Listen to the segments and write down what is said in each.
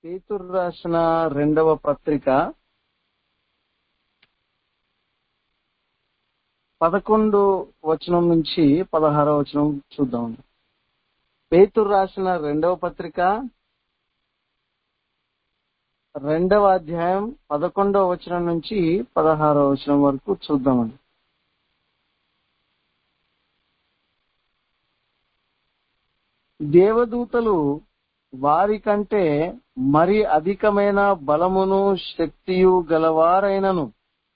పేతురు రాసిన రెండవ పత్రిక పదకొండు వచనం నుంచి పదహారవ వచనం చూద్దాం పేతురు రాసిన రెండవ పత్రిక రెండవ అధ్యాయం పదకొండవ వచనం నుంచి పదహారవ వచనం వరకు చూద్దామండి దేవదూతలు వారి కంటే మరి అధికమైన బలమును శక్తియు గలవారైనను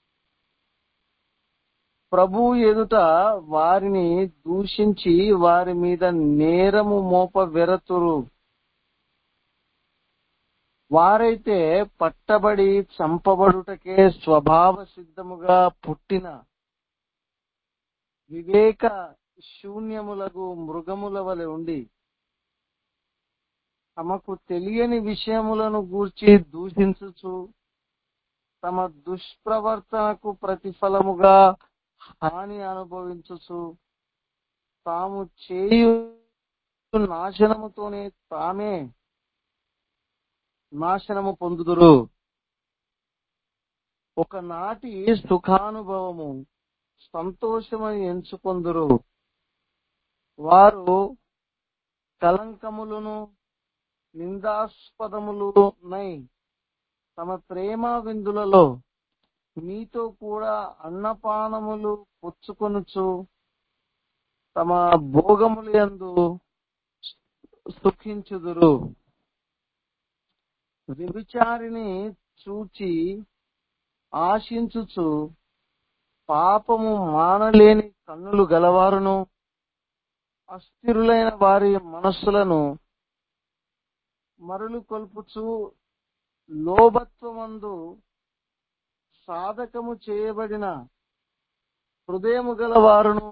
ప్రభు ఎదుట వారిని దూషించి వారి మీద నేరము మోప వెరతురు వారైతే పట్టబడి చంపబడుటకే స్వభావ సిద్ధముగా పుట్టిన వివేక శూన్యములకు మృగముల వలె ఉండి తమకు తెలియని విషయములను గూర్చి దూషించుచు తమ దుష్ప్రవర్తనకు ప్రతిఫలముగా హాని అనుభవించుచు తాము చేయు నాశనముతోనే తామే నాశనము పొందుదురు ఒకనాటి సుఖానుభవము సంతోషమని ఎంచుకొందురు వారు కలంకములను నిందాస్పదములు నై తమ ప్రేమ విందులలో మీతో కూడా అన్నపానములు పుచ్చుకొనుచు తమ భోగములు యందు సుఖించుదురు వ్యభిచారిని చూచి ఆశించుచు పాపము మానలేని కన్నులు గలవారును అస్థిరులైన వారి మనస్సులను మరులు కొల్పుచు లోభత్వమందు సాధకము చేయబడిన హృదయము గలవారును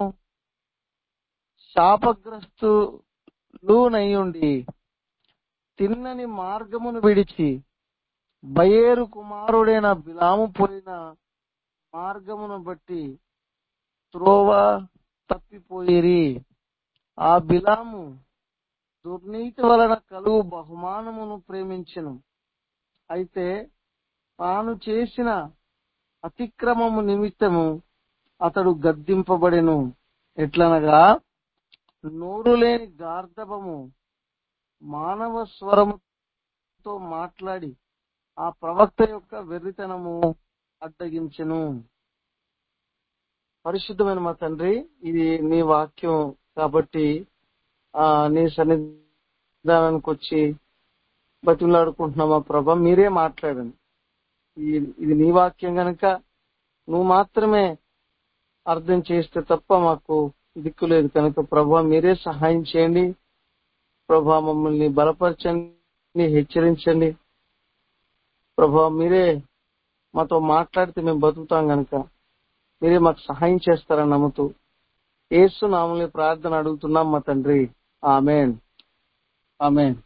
శాపగ్రస్తులు నయ్యుండి తిన్నని మార్గమును విడిచి బయేరు కుమారుడైన బిలాము పోయిన మార్గమును బట్టి త్రోవ తప్పిపోయిరి ఆ బిలాము దుర్నీతి వలన కలుగు బహుమానమును ప్రేమించెను అయితే తాను చేసిన అతిక్రమము నిమిత్తము అతడు గద్దింపబడెను ఎట్లనగా నోరు లేని గార్ధబము మానవ స్వరముతో మాట్లాడి ఆ ప్రవక్త యొక్క వెర్రితనము అడ్డగించెను పరిశుద్ధమైన మా తండ్రి ఇది నీ వాక్యం కాబట్టి ఆ నీ సన్నిధానానికి వచ్చి బతిలాడుకుంటున్నామా ప్రభా మీరే మాట్లాడండి ఈ- ఇది నీ వాక్యం గనక నువ్వు మాత్రమే అర్థం చేస్తే తప్ప మాకు దిక్కు లేదు కనుక ప్రభా మీరే సహాయం చేయండి ప్రభా మమ్మల్ని బలపరచండి హెచ్చరించండి ప్రభా మీరే మాతో మాట్లాడితే మేము బతుకుతాం గనక మీరే మాకు సహాయం చేస్తారని నమ్ముతూ ఏసు నామల్ని ప్రార్థన అడుగుతున్నాం మా తండ్రి ఆమెన్ ఆమెన్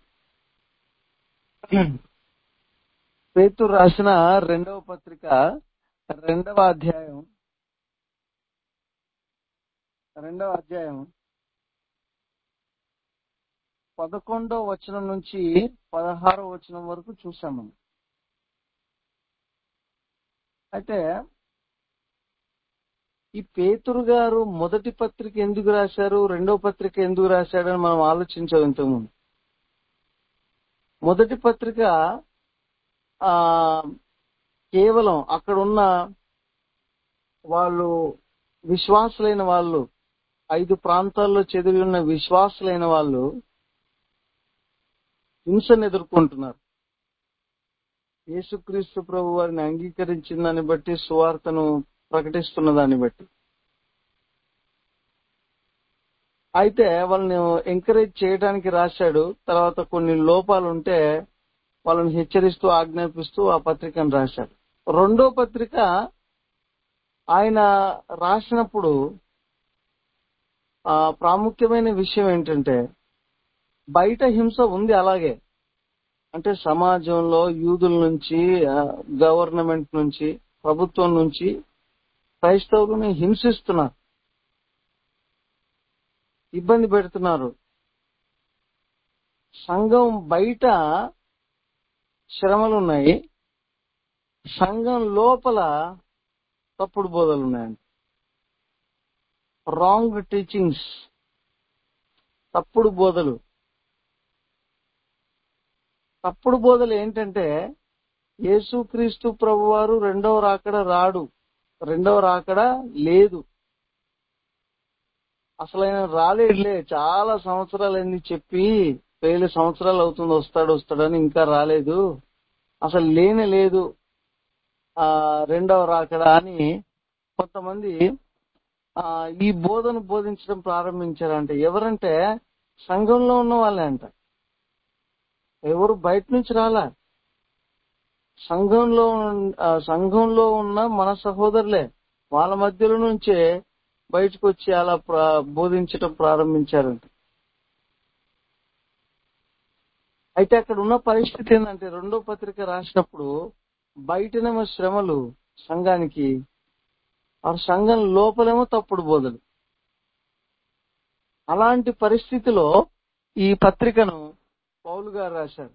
పేతురు రాసిన రెండవ పత్రిక రెండవ అధ్యాయం రెండవ అధ్యాయం పదకొండో వచనం నుంచి పదహారో వచనం వరకు చూసాము అయితే ఈ పేతురు గారు మొదటి పత్రిక ఎందుకు రాశారు రెండో పత్రిక ఎందుకు రాశాడని మనం ఆలోచించాం ఇంతకుముందు మొదటి పత్రిక ఆ కేవలం అక్కడ ఉన్న వాళ్ళు విశ్వాసులైన వాళ్ళు ఐదు ప్రాంతాల్లో చదివి ఉన్న విశ్వాసులైన వాళ్ళు హింసను ఎదుర్కొంటున్నారు యేసుక్రీస్తు ప్రభు వారిని అంగీకరించిన దాన్ని బట్టి సువార్తను ప్రకటిస్తున్న దాన్ని బట్టి అయితే వాళ్ళని ఎంకరేజ్ చేయడానికి రాశాడు తర్వాత కొన్ని లోపాలు ఉంటే వాళ్ళని హెచ్చరిస్తూ ఆజ్ఞాపిస్తూ ఆ పత్రికను రాశాడు రెండో పత్రిక ఆయన రాసినప్పుడు ఆ ప్రాముఖ్యమైన విషయం ఏంటంటే బయట హింస ఉంది అలాగే అంటే సమాజంలో యూదుల నుంచి గవర్నమెంట్ నుంచి ప్రభుత్వం నుంచి క్రైస్తవులను హింసిస్తున్నారు ఇబ్బంది పెడుతున్నారు సంఘం బయట శ్రమలు ఉన్నాయి సంఘం లోపల తప్పుడు బోధలు ఉన్నాయండి రాంగ్ టీచింగ్స్ తప్పుడు బోధలు తప్పుడు బోధలు ఏంటంటే యేసుక్రీస్తు ప్రభువారు రెండవ రాకడ రాడు రెండవ రాకడ లేదు అసలు ఆయన రాలేడులే చాలా సంవత్సరాలు అయింది చెప్పి వేల సంవత్సరాలు అవుతుంది వస్తాడు వస్తాడని ఇంకా రాలేదు అసలు లేనే లేదు ఆ రెండవ రాకడ అని కొంతమంది ఆ ఈ బోధను బోధించడం ప్రారంభించారంట ఎవరంటే సంఘంలో ఉన్న వాళ్ళే అంట ఎవరు బయట నుంచి రాలా సంఘంలో ఉన్- ఆ, సంఘంలో ఉన్న మన సహోదరులే వాళ్ళ మధ్యలో నుంచే బయటకు వచ్చి అలా ప్ర- బోధించడం ప్రారంభించారంట అయితే అక్కడ ఉన్న పరిస్థితి ఏంటంటే రెండో పత్రిక రాసినప్పుడు బయటనేమో శ్రమలు సంఘానికి ఆ సంఘం లోపలేమో తప్పుడు బోధలు అలాంటి పరిస్థితిలో ఈ పత్రికను పౌలు గారు రాశారు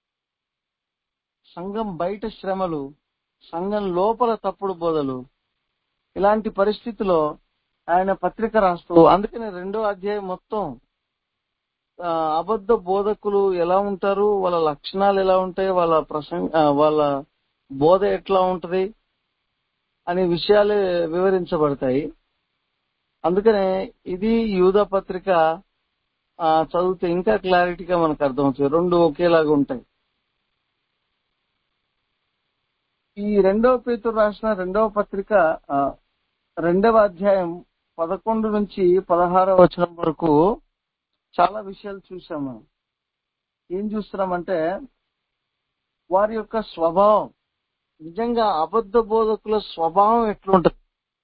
సంఘం బయట శ్రమలు సంఘం లోపల తప్పుడు బోధలు ఇలాంటి పరిస్థితిలో ఆయన పత్రిక రాస్తూ అందుకని రెండో అధ్యాయం మొత్తం ఆ, అబద్ధ బోధకులు ఎలా ఉంటారు వాళ్ళ లక్షణాలు ఎలా ఉంటాయి వాళ్ళ ప్రసంగ ఆ, వాళ్ళ బోధ ఎట్లా ఉంటది అనే విషయాలే వివరించబడతాయి అందుకనే ఇది యూదా పత్రిక ఆ, చదివితే ఇంకా క్లారిటీగా మనకు అర్థమవుతుంది రెండు ఒకేలాగా ఉంటాయి ఈ రెండవ పేతురు రాసిన రెండవ పత్రిక ఆ, రెండవ అధ్యాయం పదకొండు నుంచి పదహారవ వచనం వరకు చాలా విషయాలు చూసాం మనం ఏం చూస్తున్నామంటే వారి యొక్క స్వభావం నిజంగా అబద్ధ బోధకుల స్వభావం ఎట్లుంటది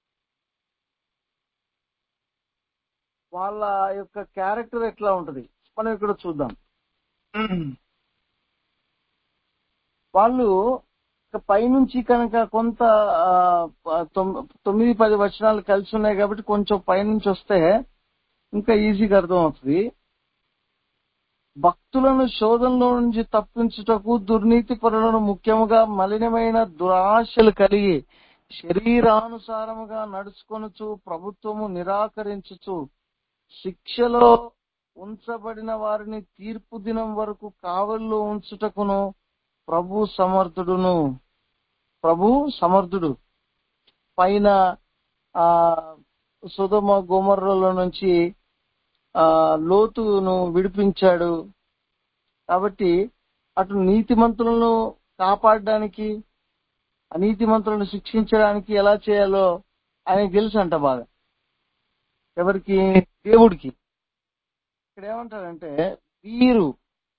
వాళ్ళ యొక్క క్యారెక్టర్ ఎట్లా ఉంటది మనం ఇక్కడ చూద్దాం వాళ్ళు ఇక పైనుంచి కనుక కొంత ఆ, తొమ్- తొమ్మిది పది వచనాలు కలిసి ఉన్నాయి కాబట్టి కొంచెం పైనుంచి వస్తే ఇంకా ఈజీగా అర్థం అవుతుంది భక్తులను శోధనలో నుంచి తప్పించుటకు దుర్నీతి పరులను ముఖ్యముగా మలినమైన దురాశలు కలిగి శరీరానుసారముగా నడుచుకొనుచు ప్రభుత్వము నిరాకరించుచు శిక్షలో ఉంచబడిన వారిని తీర్పు దినం వరకు కావల్లో ఉంచుటకును ప్రభు సమర్థుడును ప్రభు సమర్థుడు పైన ఆ సుధమ గుమర్రల నుంచి ఆ లోతును విడిపించాడు కాబట్టి అటు నీతిమంతులను కాపాడడానికి అనీతిమంతులను శిక్షించడానికి ఎలా చేయాలో ఆయనకు తెలుసు అంట బాగా ఎవరికి దేవుడికి ఇక్కడ ఏమంటారంటే వీరు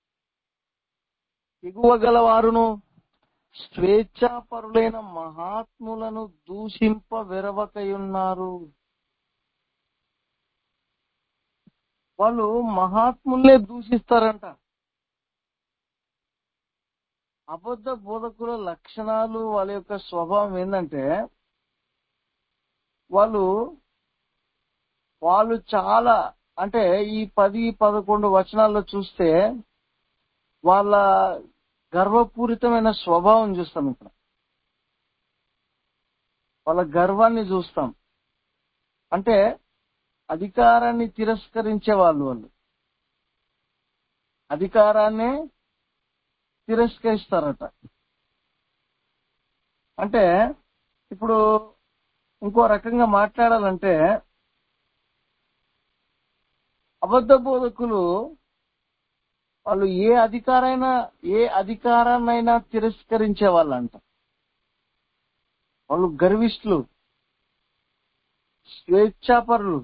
ఎగువ గలవారును స్వేచ్ఛాపరులైన మహాత్ములను దూషింప వెరవకయున్నారు వాళ్ళు మహాత్ముల్నే దూషిస్తారంట అబద్ధ బోధకుల లక్షణాలు వాళ్ళ యొక్క స్వభావం ఏంటంటే వాళ్ళు వాళ్ళు చాలా అంటే ఈ పది పదకొండు వచనాల్లో చూస్తే వాళ్ళ గర్వపూరితమైన స్వభావం చూస్తాం ఇక్కడ వాళ్ళ గర్వాన్ని చూస్తాం అంటే అధికారాన్ని తిరస్కరించే వాళ్ళు వాళ్ళు అధికారాన్ని తిరస్కరిస్తారట అంటే ఇప్పుడు ఇంకో రకంగా మాట్లాడాలంటే అబద్ధ బోధకులు వాళ్ళు ఏ అధికారైనా ఏ అధికారాన్నైనా తిరస్కరించే వాళ్ళంట వాళ్ళు గర్విష్ఠులు స్వేచ్ఛాపరులు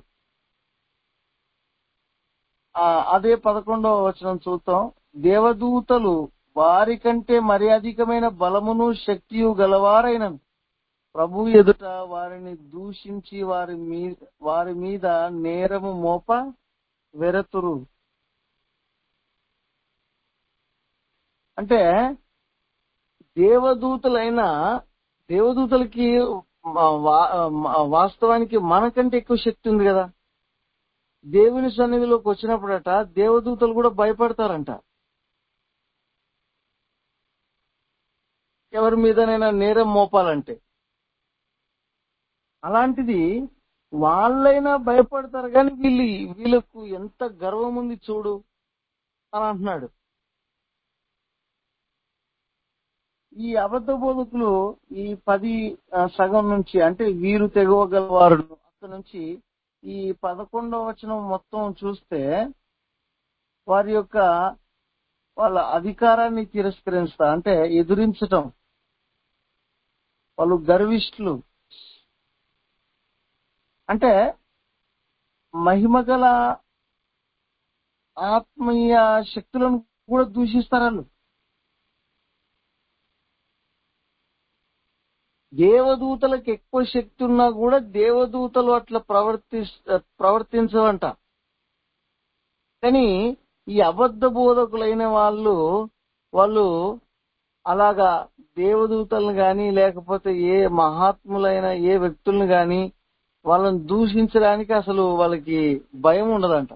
ఆ, అదే పదకొండవ వచనం చూద్దాం దేవదూతలు వారి కంటే మరి అధికమైన బలమును శక్తియు గలవారైన ప్రభు ఎదుట వారిని దూషించి వారి మీ వారి మీద నేరము మోప వెరతురు అంటే దేవదూతలైన దేవదూతలకి వా- వా- వాస్తవానికి మనకంటే ఎక్కువ శక్తి ఉంది కదా దేవుని సన్నిధిలోకి వచ్చినప్పుడట దేవదూతలు కూడా భయపడతారంట ఎవరి మీదనైనా నేరం మోపాలంటే అలాంటిది వాళ్ళైనా భయపడతారు కానీ వీళ్ళు వీళ్ళకు ఎంత గర్వం ఉంది చూడు అని అంటున్నాడు ఈ అబద్ధ బోధకులు ఈ పది ఆ, సగం నుంచి అంటే వీరు తెగవగలవారు అక్కడ నుంచి ఈ పదకొండవ వచనం మొత్తం చూస్తే వారి యొక్క వాళ్ళ అధికారాన్ని తిరస్కరిస్తా అంటే ఎదురించటం వాళ్ళు గర్విష్ఠులు అంటే మహిమగల ఆత్మీయ శక్తులను కూడా దూషిస్తారు వాళ్ళు దేవదూతలకు ఎక్కువ శక్తి ఉన్నా కూడా దేవదూతలు అట్లా ప్రవర్తి ప్రవర్తించవంట కానీ ఈ అబద్ధ బోధకులైన వాళ్ళు వాళ్ళు అలాగా దేవదూతలను గాని లేకపోతే ఏ మహాత్ములైన ఏ వ్యక్తులను గాని వాళ్ళని దూషించడానికి అసలు వాళ్ళకి భయం ఉండదంట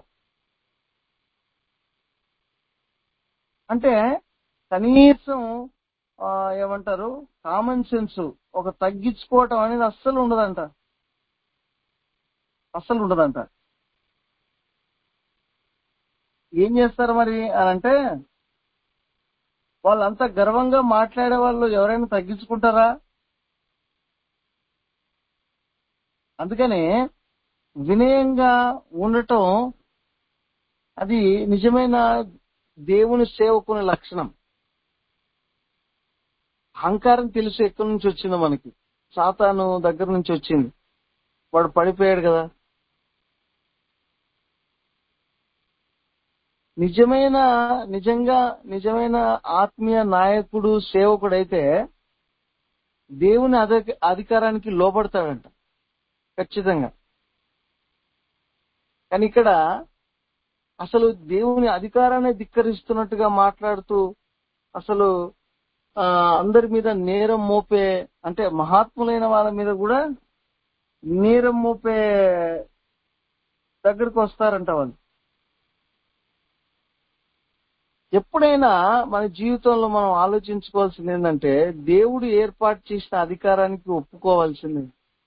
అంటే కనీసం ఆ, ఏమంటారు కామన్ సెన్స్ ఒక తగ్గించుకోవటం అనేది అస్సలు ఉండదంట అస్సలు ఉండదంట ఏం చేస్తారు మరి అని అంటే వాళ్ళంతా గర్వంగా మాట్లాడే వాళ్ళు ఎవరైనా తగ్గించుకుంటారా అందుకనే వినయంగా ఉండటం అది నిజమైన దేవుని సేవకుని లక్షణం అహంకారం తెలుసు ఎక్కడి నుంచి వచ్చిందో మనకి సాతాను దగ్గర నుంచి వచ్చింది వాడు పడిపోయాడు కదా నిజమైన నిజంగా నిజమైన ఆత్మీయ నాయకుడు సేవకుడైతే దేవుని అధి అధికారానికి లోబడతాడంట ఖచ్చితంగా కానీ ఇక్కడ అసలు దేవుని అధికారాన్ని ధిక్కరిస్తున్నట్టుగా మాట్లాడుతూ అసలు ఆ, అందరి మీద నేరం మోపే అంటే మహాత్ములైన వాళ్ళ మీద కూడా నేరం మోపే దగ్గరకు వస్తారంట వాళ్ళు ఎప్పుడైనా మన జీవితంలో మనం ఆలోచించుకోవాల్సింది ఏంటంటే దేవుడు ఏర్పాటు చేసిన అధికారానికి ఒప్పుకోవాల్సింది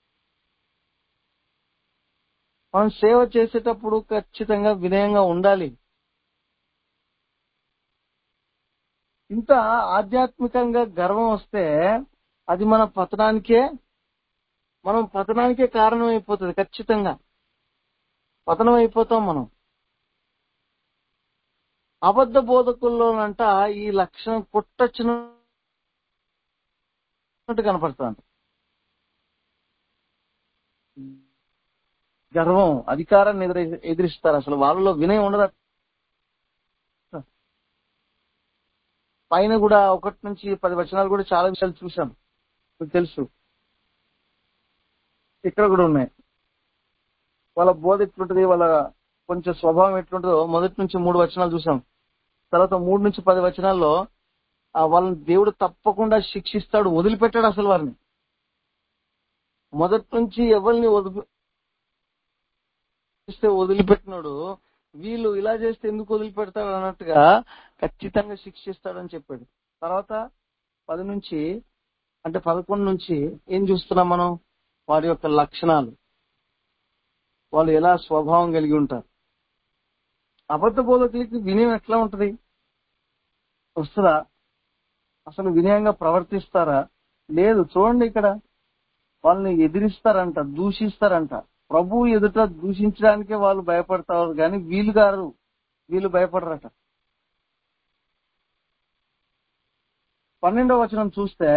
మనం సేవ చేసేటప్పుడు ఖచ్చితంగా వినయంగా ఉండాలి ఇంత ఆధ్యాత్మికంగా గర్వం వస్తే అది మన పతనానికే మనం పతనానికే కారణం అయిపోతుంది ఖచ్చితంగా పతనం అయిపోతాం మనం అబద్ధ బోధకుల్లోనంట ఈ లక్షణం కొట్టొచ్చినట్టు కనపడుతుంది గర్వం అధికారాన్ని ఎదురు ఎదిరిస్తారు అసలు వాళ్ళలో వినయం ఉండదు పైన కూడా ఒకటి నుంచి పది వచనాలు కూడా చాలా విషయాలు చూసాం మీకు తెలుసు ఇక్కడ కూడా ఉన్నాయి వాళ్ళ బోధ ఎట్లుంటది వాళ్ళ కొంచెం స్వభావం ఎట్లుంటుందో మొదటి నుంచి మూడు వచనాలు చూసాం తర్వాత మూడు నుంచి పది వచనాల్లో ఆ వాళ్ళని దేవుడు తప్పకుండా శిక్షిస్తాడు వదిలిపెట్టాడు అసలు వారిని మొదటి నుంచి ఎవరిని వదిలి చేస్తే వదిలిపెట్టినాడు వీళ్ళు ఇలా చేస్తే ఎందుకు వదిలిపెడతాడు అన్నట్టుగా ఖచ్చితంగా శిక్షిస్తాడని చెప్పాడు తర్వాత పది నుంచి అంటే పదకొండు నుంచి ఏం చూస్తున్నాం మనం వారి యొక్క లక్షణాలు వాళ్ళు ఎలా స్వభావం కలిగి ఉంటారు అబద్ధ బోధకులకి వినయం ఎట్లా ఉంటది వస్తుందా అసలు వినయంగా ప్రవర్తిస్తారా లేదు చూడండి ఇక్కడ వాళ్ళని ఎదిరిస్తారంట దూషిస్తారంట ప్రభు ఎదుట దూషించడానికే వాళ్ళు భయపడతారు కానీ వీళ్ళు గారు వీళ్ళు భయపడరట పన్నెండవ వచనం చూస్తే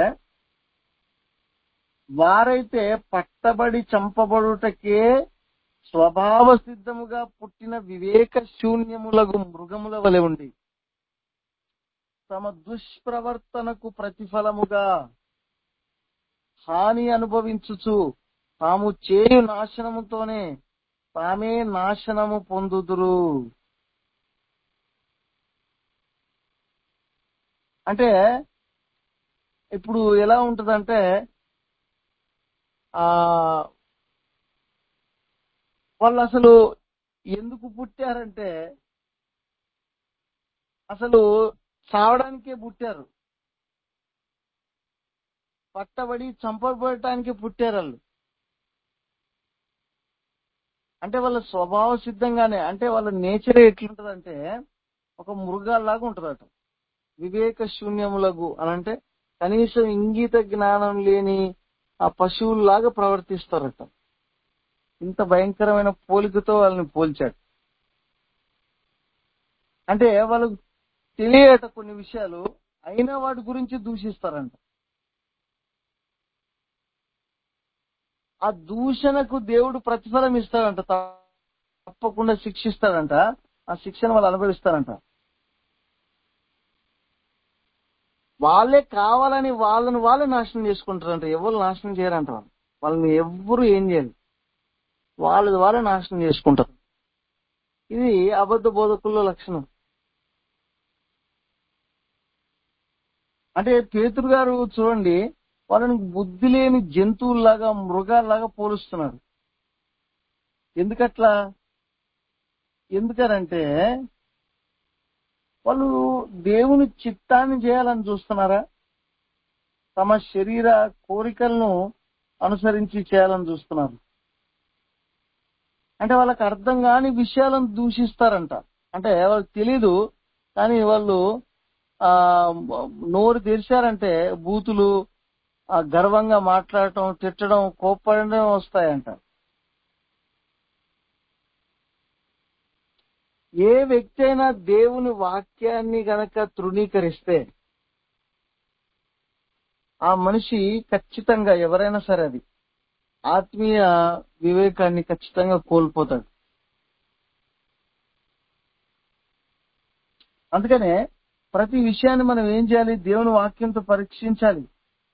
వారైతే పట్టబడి చంపబడుటకే స్వభావ సిద్ధముగా పుట్టిన వివేక శూన్యములకు మృగముల వలె ఉండి తమ దుష్ప్రవర్తనకు ప్రతిఫలముగా హాని అనుభవించుచు తాము చేయు నాశనముతోనే తామే నాశనము పొందుదురు అంటే ఇప్పుడు ఎలా ఉంటదంటే ఆ వాళ్ళు అసలు ఎందుకు పుట్టారంటే అసలు చావడానికే పుట్టారు పట్టబడి చంపబడటానికి పుట్టారు వాళ్ళు అంటే వాళ్ళ స్వభావ సిద్ధంగానే అంటే వాళ్ళ నేచర్ ఎట్లుంటదంటే ఒక మృగాల్లాగా ఉంటదట వివేక శూన్యములకు అని అంటే కనీసం ఇంగిత జ్ఞానం లేని ఆ పశువుల్లాగా ప్రవర్తిస్తారట ఇంత భయంకరమైన పోలికతో వాళ్ళని పోల్చాడు అంటే వాళ్ళకు తెలియట కొన్ని విషయాలు అయినా వాటి గురించి దూషిస్తారంట ఆ దూషణకు దేవుడు ప్రతిఫలం ఇస్తాడంట తప్పకుండా శిక్షిస్తాడంట ఆ శిక్షను వాళ్ళు అనుభవిస్తారంట వాళ్ళే కావాలని వాళ్ళని వాళ్ళే నాశనం చేసుకుంటారంట ఎవరు నాశనం చేయరంట వాళ్ళు వాళ్ళని ఎవ్వరు ఏం చేయాలి వాళ్ళది వాళ్ళే నాశనం చేసుకుంటారు ఇది అబద్ధ బోధకుల్లో లక్షణం అంటే పేతురు గారు చూడండి వాళ్ళని బుద్ధి లేని జంతువుల్లాగా మృగాల్లాగా పోలుస్తున్నారు ఎందుకట్లా ఎందుకనంటే వాళ్ళు దేవుని చిత్తాన్ని చేయాలని చూస్తున్నారా తమ శరీర కోరికలను అనుసరించి చేయాలని చూస్తున్నారు అంటే వాళ్ళకి అర్థం కాని విషయాలను దూషిస్తారంట అంటే వాళ్ళకి తెలీదు కానీ వాళ్ళు ఆ నోరు తెరిచారంటే బూతులు ఆ గర్వంగా మాట్లాడటం తిట్టడం కోప్పడడం వస్తాయంట ఏ వ్యక్తి అయినా దేవుని వాక్యాన్ని గనక తృణీకరిస్తే ఆ మనిషి ఖచ్చితంగా ఎవరైనా సరే అది ఆత్మీయ వివేకాన్ని ఖచ్చితంగా కోల్పోతాడు అందుకనే ప్రతి విషయాన్ని మనం ఏం చేయాలి దేవుని వాక్యంతో పరీక్షించాలి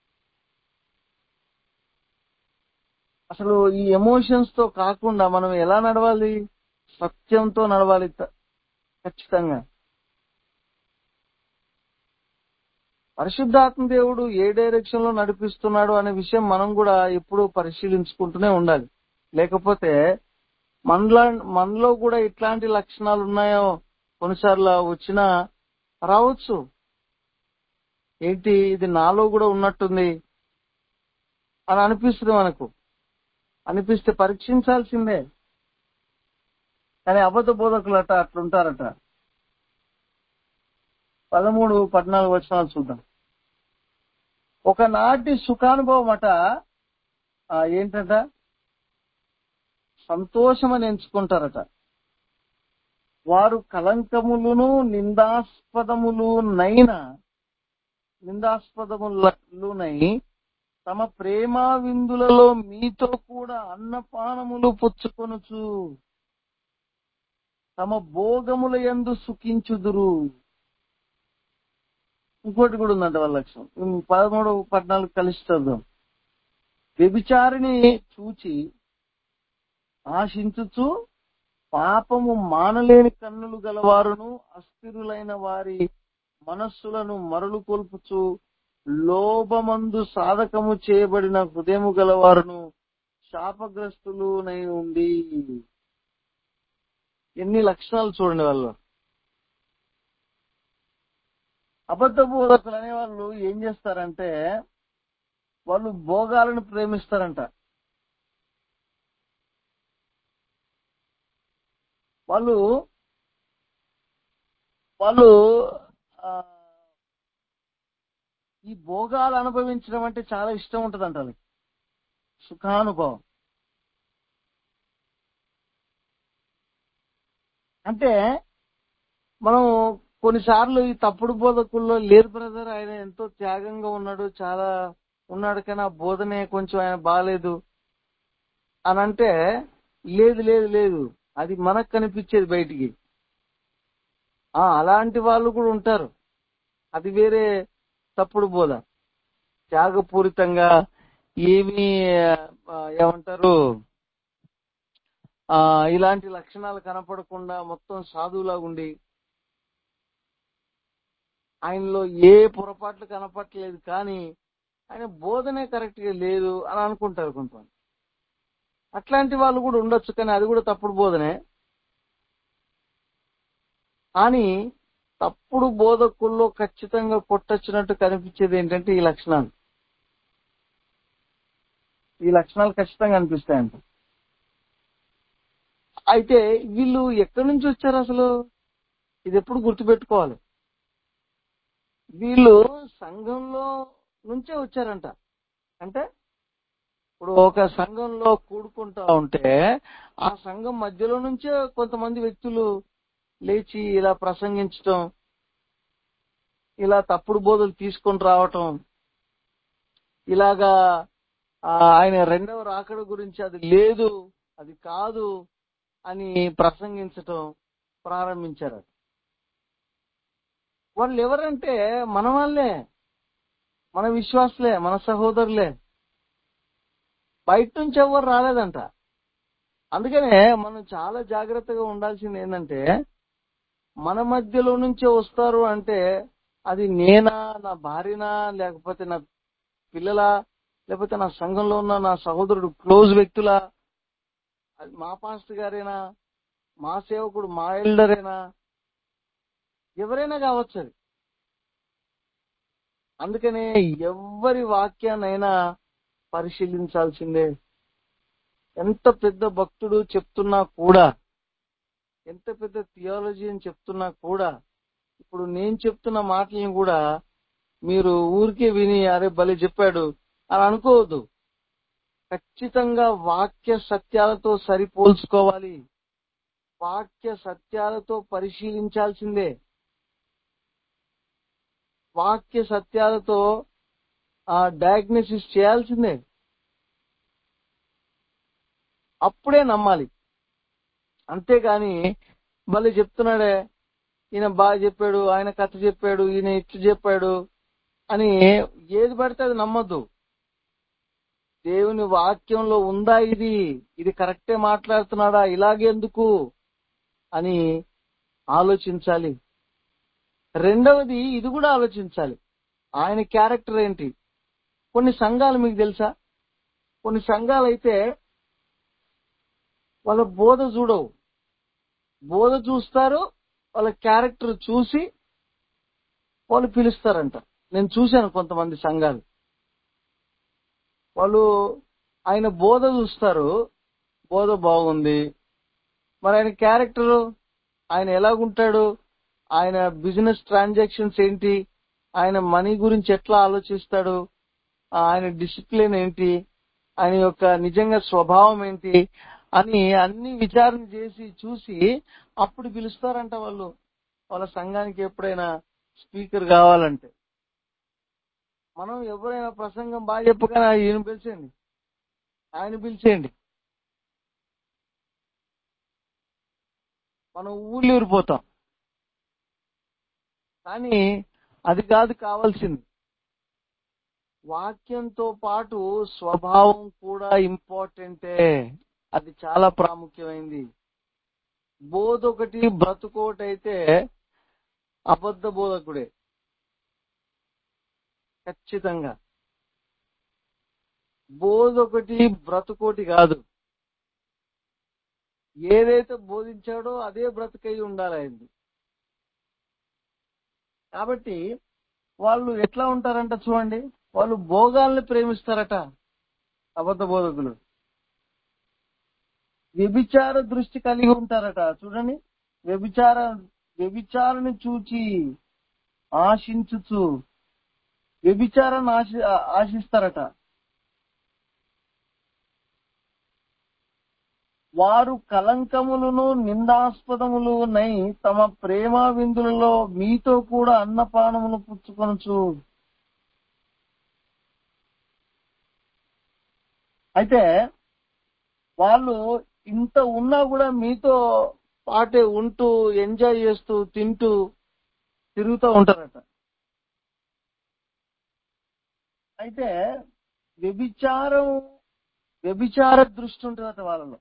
అసలు ఈ ఎమోషన్స్ తో కాకుండా మనం ఎలా నడవాలి సత్యంతో నడవాలి త- ఖచ్చితంగా పరిశుద్ధాత్మ దేవుడు ఏ డైరెక్షన్ లో నడిపిస్తున్నాడు అనే విషయం మనం కూడా ఎప్పుడూ పరిశీలించుకుంటూనే ఉండాలి లేకపోతే మనలో మనలో కూడా ఇట్లాంటి లక్షణాలు ఉన్నాయో కొన్నిసార్లు వచ్చినా రావచ్చు ఏంటి ఇది నాలో కూడా ఉన్నట్టుంది అని అనిపిస్తుంది మనకు అనిపిస్తే పరీక్షించాల్సిందే కానీ అబద్ధ బోధకులట అట్లుంటారట పదమూడు పద్నాలుగు వచనాలు చూద్దాం ఒకనాటి సుఖానుభవం అట ఆ, ఏంటట సంతోషమని ఎంచుకుంటారట వారు కలంకములను నిందాస్పదములు నైన నిందాస్పదములునై తమ ప్రేమ విందులలో మీతో కూడా అన్నపానములు పుచ్చుకొనుచు తమ భోగముల యందు సుఖించుదురు ఇంకోటి కూడా ఉందంట వాళ్ళ లక్ష్యం ఉమ్, పదమూడు పద్నాలుగు కలిసి చదువు వ్యభిచారిని చూచి ఆశించుచు పాపము మానలేని కన్నులు గలవారును అస్థిరులైన వారి మనస్సులను మరలు కొల్పుచు లోభమందు సాధకము చేయబడిన హృదయము గలవారును శాపగ్రస్తులునై ఉండి ఎన్ని లక్షణాలు చూడండి వాళ్ళు అబద్ధ బోధకులు అనే వాళ్ళు ఏం చేస్తారంటే వాళ్ళు భోగాలను ప్రేమిస్తారంట వాళ్ళు వాళ్ళు ఆ, ఈ భోగాలు అనుభవించడం అంటే చాలా ఇష్టం ఉంటదంట వాళ్ళకి సుఖానుభవం అంటే మనం కొన్నిసార్లు ఈ తప్పుడు బోధకుల్లో లేరు బ్రదర్ ఆయన ఎంతో త్యాగంగా ఉన్నాడు చాలా ఉన్నాడు కానీ ఆ బోధనే కొంచెం ఆయన బాగాలేదు అని అంటే లేదు లేదు లేదు అది మనకు కనిపించేది బయటికి ఆ అలాంటి వాళ్ళు కూడా ఉంటారు అది వేరే తప్పుడు బోధ త్యాగపూరితంగా ఏమి ఆ, ఏమంటారు ఆ ఇలాంటి లక్షణాలు కనపడకుండా మొత్తం సాధువులాగా ఉండి ఆయనలో ఏ పొరపాట్లు కనపట్లేదు కానీ ఆయన బోధనే కరెక్ట్ గా లేదు అని అనుకుంటారు కొంతమంది అట్లాంటి వాళ్ళు కూడా ఉండొచ్చు కానీ అది కూడా తప్పుడు బోధనే కానీ తప్పుడు బోధకుల్లో ఖచ్చితంగా కొట్టొచ్చినట్టు కనిపించేది ఏంటంటే ఈ లక్షణాలు ఈ లక్షణాలు ఖచ్చితంగా అనిపిస్తాయంట అయితే వీళ్ళు ఎక్కడి నుంచి వచ్చారు అసలు ఇది ఎప్పుడు గుర్తుపెట్టుకోవాలి వీళ్ళు సంఘంలో నుంచే వచ్చారంట అంటే ఇప్పుడు ఒక సంఘంలో కూడుకుంటా ఉంటే ఆ సంఘం మధ్యలో నుంచే కొంతమంది వ్యక్తులు లేచి ఇలా ప్రసంగించటం ఇలా తప్పుడు బోధలు తీసుకొని రావటం ఇలాగా ఆ, ఆయన రెండవ రాకడ గురించి అది లేదు అది కాదు అని ప్రసంగించటం ప్రారంభించారు వాళ్ళు ఎవరంటే మన వాళ్ళే మన విశ్వాసులే మన సహోదరులే బయట నుంచి ఎవరు రాలేదంట అందుకనే మనం చాలా జాగ్రత్తగా ఉండాల్సింది ఏంటంటే మన మధ్యలో నుంచే వస్తారు అంటే అది నేనా నా భార్యనా లేకపోతే నా పిల్లల లేకపోతే నా సంఘంలో ఉన్న నా సహోదరుడు క్లోజ్ వ్యక్తులా అది మా పాస్టర్ గారేనా మా సేవకుడు మా ఎల్డరేనా ఎవరైనా కావచ్చు అది అందుకనే ఎవరి వాక్యాన్నైనా పరిశీలించాల్సిందే ఎంత పెద్ద భక్తుడు చెప్తున్నా కూడా ఎంత పెద్ద థియాలజీ అని చెప్తున్నా కూడా ఇప్పుడు నేను చెప్తున్న మాటలను కూడా మీరు ఊరికే విని అరే భలే చెప్పాడు అని అనుకోవద్దు ఖచ్చితంగా వాక్య సత్యాలతో సరిపోల్చుకోవాలి వాక్య సత్యాలతో పరిశీలించాల్సిందే వాక్య సత్యాలతో ఆ డయాగ్నోసిస్ చేయాల్సిందే అప్పుడే నమ్మాలి అంతేగాని మళ్ళీ చెప్తున్నాడే ఈయన బాగా చెప్పాడు ఆయన కథ చెప్పాడు ఈయన ఇట్లు చెప్పాడు అని ఏది పడితే అది నమ్మద్దు దేవుని వాక్యంలో ఉందా ఇది ఇది కరెక్టే మాట్లాడుతున్నాడా ఇలాగెందుకు అని ఆలోచించాలి రెండవది ఇది కూడా ఆలోచించాలి ఆయన క్యారెక్టర్ ఏంటి కొన్ని సంఘాలు మీకు తెలుసా కొన్ని సంఘాలు అయితే వాళ్ళ బోధ చూడవు బోధ చూస్తారు వాళ్ళ క్యారెక్టర్ చూసి వాళ్ళు పిలుస్తారంట నేను చూశాను కొంతమంది సంఘాలు వాళ్ళు ఆయన బోధ చూస్తారు బోధ బాగుంది మరి ఆయన క్యారెక్టర్ ఆయన ఎలాగుంటాడు ఆయన బిజినెస్ ట్రాన్సాక్షన్స్ ఏంటి ఆయన మనీ గురించి ఎట్లా ఆలోచిస్తాడు ఆ, ఆయన డిసిప్లిన్ ఏంటి ఆయన యొక్క నిజంగా స్వభావం ఏంటి అని అన్ని విచారణ చేసి చూసి అప్పుడు పిలుస్తారంట వాళ్ళు వాళ్ళ సంఘానికి ఎప్పుడైనా స్పీకర్ కావాలంటే మనం ఎవరైనా ప్రసంగం బాగా చెప్పగానే ఈయన పిలిచేయండి ఆయన పిలిచేయండి మనం ఊళ్ళు ఊరిపోతాం కానీ అది కాదు కావాల్సింది వాక్యంతో పాటు స్వభావం కూడా ఇంపార్టెంటే అది చాలా ప్రాముఖ్యమైంది బోధ ఒకటి బ్రతుకోటి అయితే అబద్ధ బోధకుడే ఖచ్చితంగా బోధ ఒకటి బ్రతుకోటి కాదు ఏదైతే బోధించాడో అదే బ్రతుకై ఉండాలి ఆయనది కాబట్టి వాళ్ళు ఎట్లా ఉంటారంట చూడండి వాళ్ళు భోగాల్ని ప్రేమిస్తారట అబద్ధ బోధకులు వ్యభిచార దృష్టి కలిగి ఉంటారట చూడండి వ్యభిచార వ్యభిచారని చూచి ఆశించుచు వ్యభిచారాన్ని ఆశి ఆశిస్తారట వారు కలంకములను నిందాస్పదములు నై తమ ప్రేమ విందులలో మీతో కూడా అన్నపానములు పుచ్చుకొనచ్చు అయితే వాళ్ళు ఇంత ఉన్నా కూడా మీతో పాటే ఉంటూ ఎంజాయ్ చేస్తూ తింటూ తిరుగుతూ ఉంటారట అయితే వ్యభిచారం వ్యభిచార దృష్టి ఉంటుందట వాళ్ళలో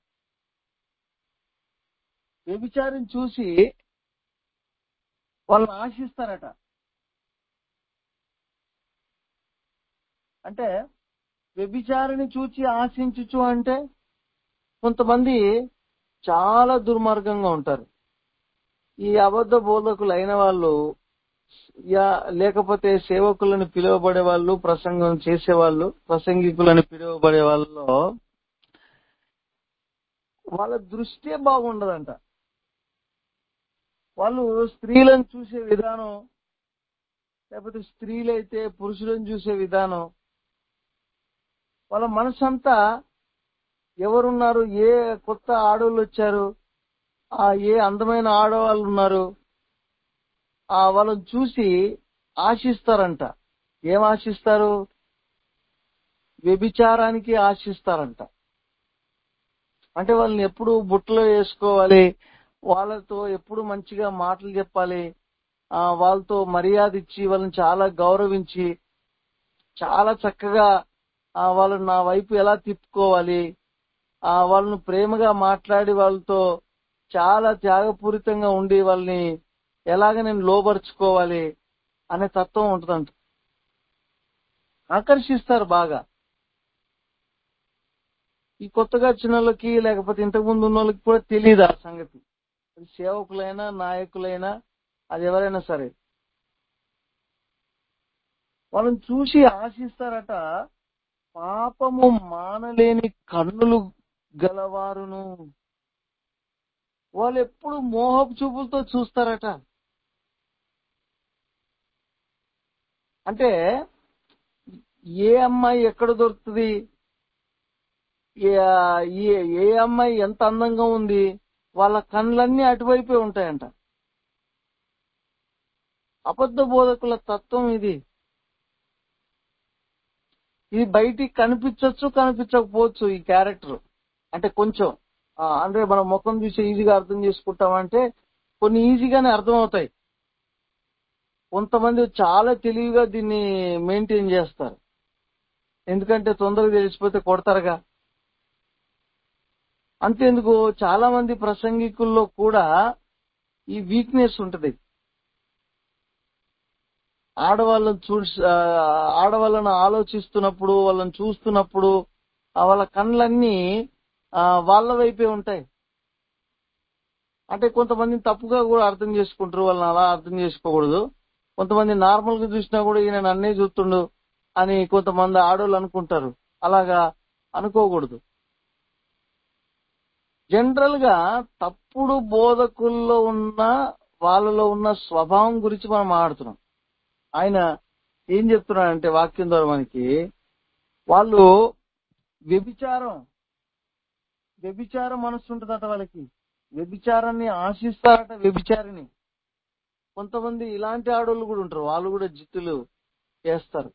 వ్యభిచారం చూసి వాళ్ళని ఆశిస్తారట అంటే వ్యభిచారిని చూచి ఆశించుచు అంటే కొంతమంది చాలా దుర్మార్గంగా ఉంటారు ఈ అబద్ధ బోధకులు అయిన వాళ్ళు యా లేకపోతే సేవకులను పిలువబడే వాళ్ళు ప్రసంగం చేసేవాళ్ళు ప్రసంగికులని పిలువబడే వాళ్ళలో వాళ్ళ దృష్టే బాగుండదంట వాళ్ళు స్త్రీలను చూసే విధానం లేకపోతే స్త్రీలైతే పురుషులను చూసే విధానం వాళ్ళ మనసంతా ఎవరున్నారు ఏ కొత్త ఆడవాళ్ళు వచ్చారు ఆ ఏ అందమైన ఆడవాళ్ళు ఉన్నారు ఆ వాళ్ళని చూసి ఆశిస్తారంట ఏం ఆశిస్తారు వ్యభిచారానికి ఆశిస్తారంట అంటే వాళ్ళని ఎప్పుడు బుట్టలో వేసుకోవాలి వాళ్ళతో ఎప్పుడు మంచిగా మాటలు చెప్పాలి ఆ వాళ్ళతో మర్యాద ఇచ్చి వాళ్ళని చాలా గౌరవించి చాలా చక్కగా ఆ వాళ్ళని నా వైపు ఎలా తిప్పుకోవాలి ఆ వాళ్ళను ప్రేమగా మాట్లాడి వాళ్ళతో చాలా త్యాగపూరితంగా ఉండి వాళ్ళని ఎలాగ నేను లోపరుచుకోవాలి అనే తత్వం ఉంటుందంట ఆకర్షిస్తారు బాగా ఈ కొత్తగా వచ్చిన వాళ్ళకి లేకపోతే ఇంతకు ముందు ఉన్న వాళ్ళకి కూడా తెలియదు ఆ సంగతి అది సేవకులైనా నాయకులైనా అది ఎవరైనా సరే వాళ్ళని చూసి ఆశిస్తారట పాపము మానలేని కన్నులు గలవారును వాళ్ళు ఎప్పుడు మోహపు చూపులతో చూస్తారట అంటే ఏ అమ్మాయి ఎక్కడ దొరుకుతుంది ఏ- ఏ- ఏ అమ్మాయి ఎంత అందంగా ఉంది వాళ్ళ కళ్ళన్నీ అటువైపే ఉంటాయంట అబద్ధ బోధకుల తత్వం ఇది ఇది బయటికి కనిపించవచ్చు కనిపించకపోవచ్చు ఈ క్యారెక్టర్ అంటే కొంచెం ఆ, అంటే మనం ముఖం చూసి ఈజీగా అర్థం చేసుకుంటామంటే కొన్ని ఈజీగానే అర్థం అవుతాయి కొంతమంది చాలా తెలివిగా దీన్ని మెయింటైన్ చేస్తారు ఎందుకంటే తొందరగా తెలిసిపోతే కొడతారుగా అంతేందుకు చాలా మంది ప్రసంగికుల్లో కూడా ఈ వీక్నెస్ ఉంటది ఆడవాళ్ళని చూ ఆ, ఆడవాళ్ళను ఆలోచిస్తున్నప్పుడు వాళ్ళని చూస్తున్నప్పుడు ఆ వాళ్ళ కళ్ళన్నీ ఆ, వాళ్ళ వైపే ఉంటాయి అంటే కొంతమందిని తప్పుగా కూడా అర్థం చేసుకుంటారు వాళ్ళని అలా అర్థం చేసుకోకూడదు కొంతమంది నార్మల్ గా చూసినా కూడా ఈయన నన్నే చూస్తుండు అని కొంతమంది ఆడవాళ్ళు అనుకుంటారు అలాగా అనుకోకూడదు జనరల్ గా తప్పుడు బోధకుల్లో ఉన్న వాళ్ళలో ఉన్న స్వభావం గురించి మనం మాట్లాడుతున్నాం ఆయన ఏం చెప్తున్నాడంటే వాక్యం ద్వారా మనకి వాళ్ళు వ్యభిచారం వ్యభిచార మనస్సు ఉంటుందట వాళ్ళకి వ్యభిచారాన్ని ఆశిస్తారట వ్యభిచారిని కొంతమంది ఇలాంటి ఆడోళ్ళు కూడా ఉంటారు వాళ్ళు కూడా జిత్తులు వేస్తారు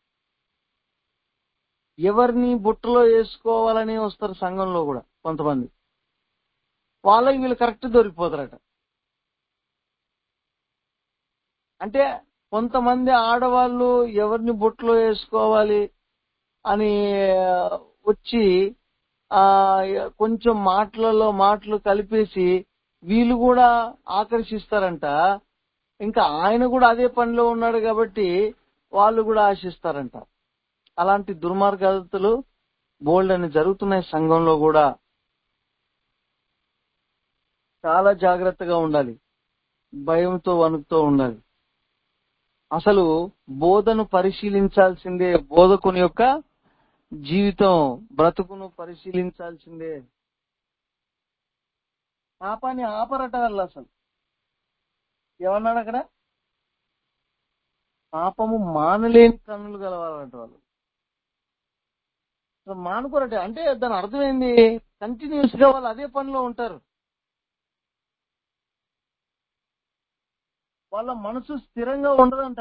ఎవరిని బుట్టలో వేసుకోవాలని వస్తారు సంఘంలో కూడా కొంతమంది వాళ్ళకి వీళ్ళు కరెక్ట్ దొరికిపోతారట అంటే కొంతమంది ఆడవాళ్ళు ఎవరిని బుట్టలో వేసుకోవాలి అని వచ్చి ఆ కొంచెం మాటలలో మాటలు కలిపేసి వీళ్ళు కూడా ఆకర్షిస్తారంట ఇంకా ఆయన కూడా అదే పనిలో ఉన్నాడు కాబట్టి వాళ్ళు కూడా ఆశిస్తారంట అలాంటి దుర్మార్గతలు బోల్డ్ అని జరుగుతున్నాయి సంఘంలో కూడా చాలా జాగ్రత్తగా ఉండాలి భయంతో వణుకుతో ఉండాలి అసలు బోధను పరిశీలించాల్సిందే బోధకుని యొక్క జీవితం బ్రతుకును పరిశీలించాల్సిందే పాపాన్ని ఆపరట వాళ్ళు అసలు ఏమన్నాడు అక్కడ పాపము మానలేని కన్నులు గలవాలంట వాళ్ళు అసలు మానుకోరట అంటే దాని అర్థం ఏంది కంటిన్యూస్ గా వాళ్ళు అదే పనిలో ఉంటారు వాళ్ళ మనసు స్థిరంగా ఉండదంట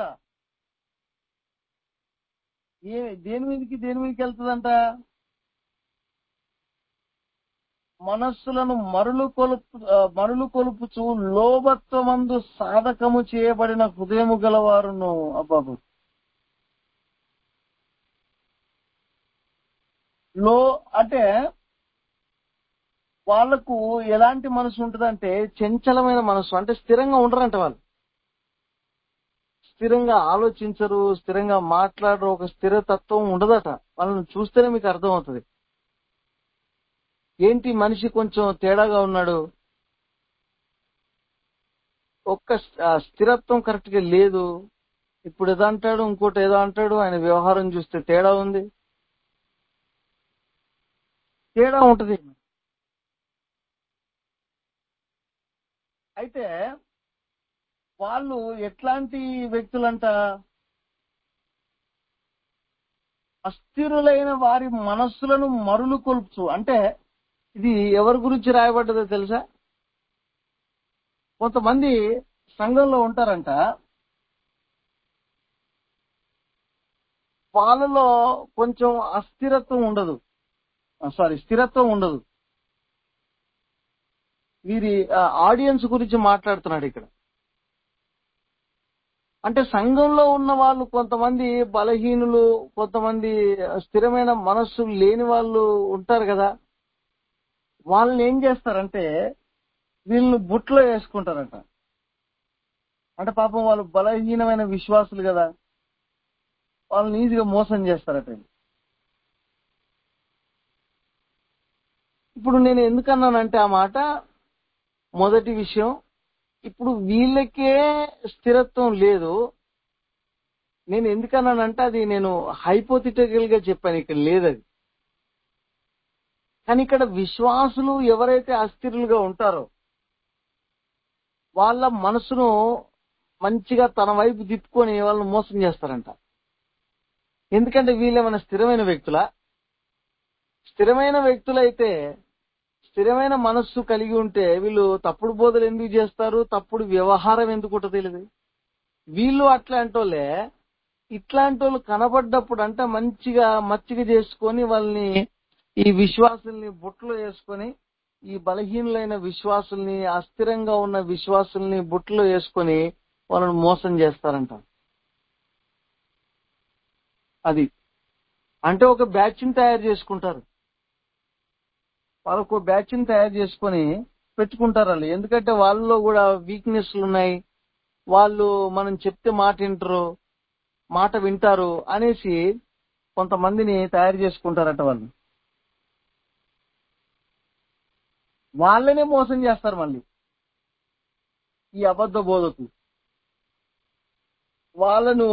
ఏ దేని మీదకి దేని మీదకి వెళ్తుందంట మనస్సులను మరులు కొలుపు ఆ, మరులు కొలుపుచు లోభత్వమందు సాధకము చేయబడిన హృదయము గలవారును అబ్బాబు లో అంటే వాళ్ళకు ఎలాంటి మనసు ఉంటుందంటే చంచలమైన మనసు అంటే స్థిరంగా ఉండరంట వాళ్ళు స్థిరంగా ఆలోచించరు స్థిరంగా మాట్లాడరు ఒక స్థిరతత్వం ఉండదట వాళ్ళని చూస్తేనే మీకు అర్థమవుతుంది ఏంటి మనిషి కొంచెం తేడాగా ఉన్నాడు ఒక్క స్థ- ఆ స్థిరత్వం కరెక్ట్ గా లేదు ఇప్పుడు ఏదో అంటాడు ఇంకోటి ఏదో అంటాడు ఆయన వ్యవహారం చూస్తే తేడా ఉంది తేడా ఉంటది అయితే వాళ్ళు ఎట్లాంటి వ్యక్తులంట అస్థిరులైన వారి మనస్సులను మరులు కొలుపుచు అంటే ఇది ఎవరి గురించి రాయబడ్డదో తెలుసా కొంతమంది సంఘంలో ఉంటారంట వాళ్ళలో కొంచెం అస్థిరత్వం ఉండదు సారీ స్థిరత్వం ఉండదు వీరి ఆడియన్స్ గురించి మాట్లాడుతున్నాడు ఇక్కడ అంటే సంఘంలో ఉన్న వాళ్ళు కొంతమంది బలహీనులు కొంతమంది స్థిరమైన మనస్సు లేని వాళ్ళు ఉంటారు కదా వాళ్ళని ఏం చేస్తారంటే వీళ్ళని బుట్లో వేసుకుంటారంట అంటే పాపం వాళ్ళు బలహీనమైన విశ్వాసులు కదా వాళ్ళని ఈజీగా మోసం చేస్తారట ఇప్పుడు నేను ఎందుకన్నానంటే ఆ మాట మొదటి విషయం ఇప్పుడు వీళ్ళకే స్థిరత్వం లేదు నేను ఎందుకన్నానంటే అది నేను హైపోథిటికల్ గా చెప్పాను ఇక్కడ లేదు అది కానీ ఇక్కడ విశ్వాసులు ఎవరైతే అస్థిరులుగా ఉంటారో వాళ్ళ మనసును మంచిగా తన వైపు తిప్పుకొని వాళ్ళని మోసం చేస్తారంట ఎందుకంటే వీళ్ళేమైనా స్థిరమైన వ్యక్తుల స్థిరమైన వ్యక్తులైతే స్థిరమైన మనస్సు కలిగి ఉంటే వీళ్ళు తప్పుడు బోధలు ఎందుకు చేస్తారు తప్పుడు వ్యవహారం ఎందుకు ఉంటుందో తెలియదు వీళ్ళు అట్లాంటి వాళ్ళే ఇట్లాంటి వాళ్ళు కనబడ్డప్పుడు అంట మంచిగా మచ్చిక చేసుకొని వాళ్ళని ఈ విశ్వాసుల్ని బుట్టలో వేసుకొని ఈ బలహీనులైన విశ్వాసుల్ని అస్థిరంగా ఉన్న విశ్వాసుల్ని బుట్టలో వేసుకొని వాళ్ళని మోసం చేస్తారంట అది అంటే ఒక బ్యాచ్ ని తయారు చేసుకుంటారు వాళ్ళకు బ్యాచ్ ని తయారు చేసుకొని పెట్టుకుంటారు వాళ్ళు ఎందుకంటే వాళ్ళలో కూడా వీక్నెస్లు ఉన్నాయి వాళ్ళు మనం చెప్తే మాట వింటారు మాట వింటారు అనేసి కొంతమందిని తయారు చేసుకుంటారట వాళ్ళు వాళ్ళనే మోసం చేస్తారు మళ్ళీ ఈ అబద్ధ బోధకు వాళ్ళను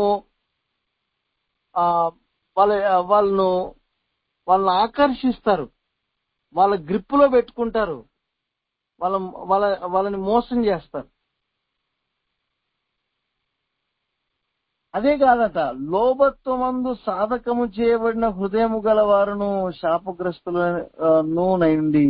ఆ వాళ్ళ వాళ్ళను వాళ్ళని ఆకర్షిస్తారు వాళ్ళ గ్రిప్పులో పెట్టుకుంటారు వాళ్ళ వాళ్ళ వాళ్ళని మోసం చేస్తారు అదే కాదట లోభత్వమందు సాధకము చేయబడిన హృదయము గల వారును శాపగ్రస్తులను నైండి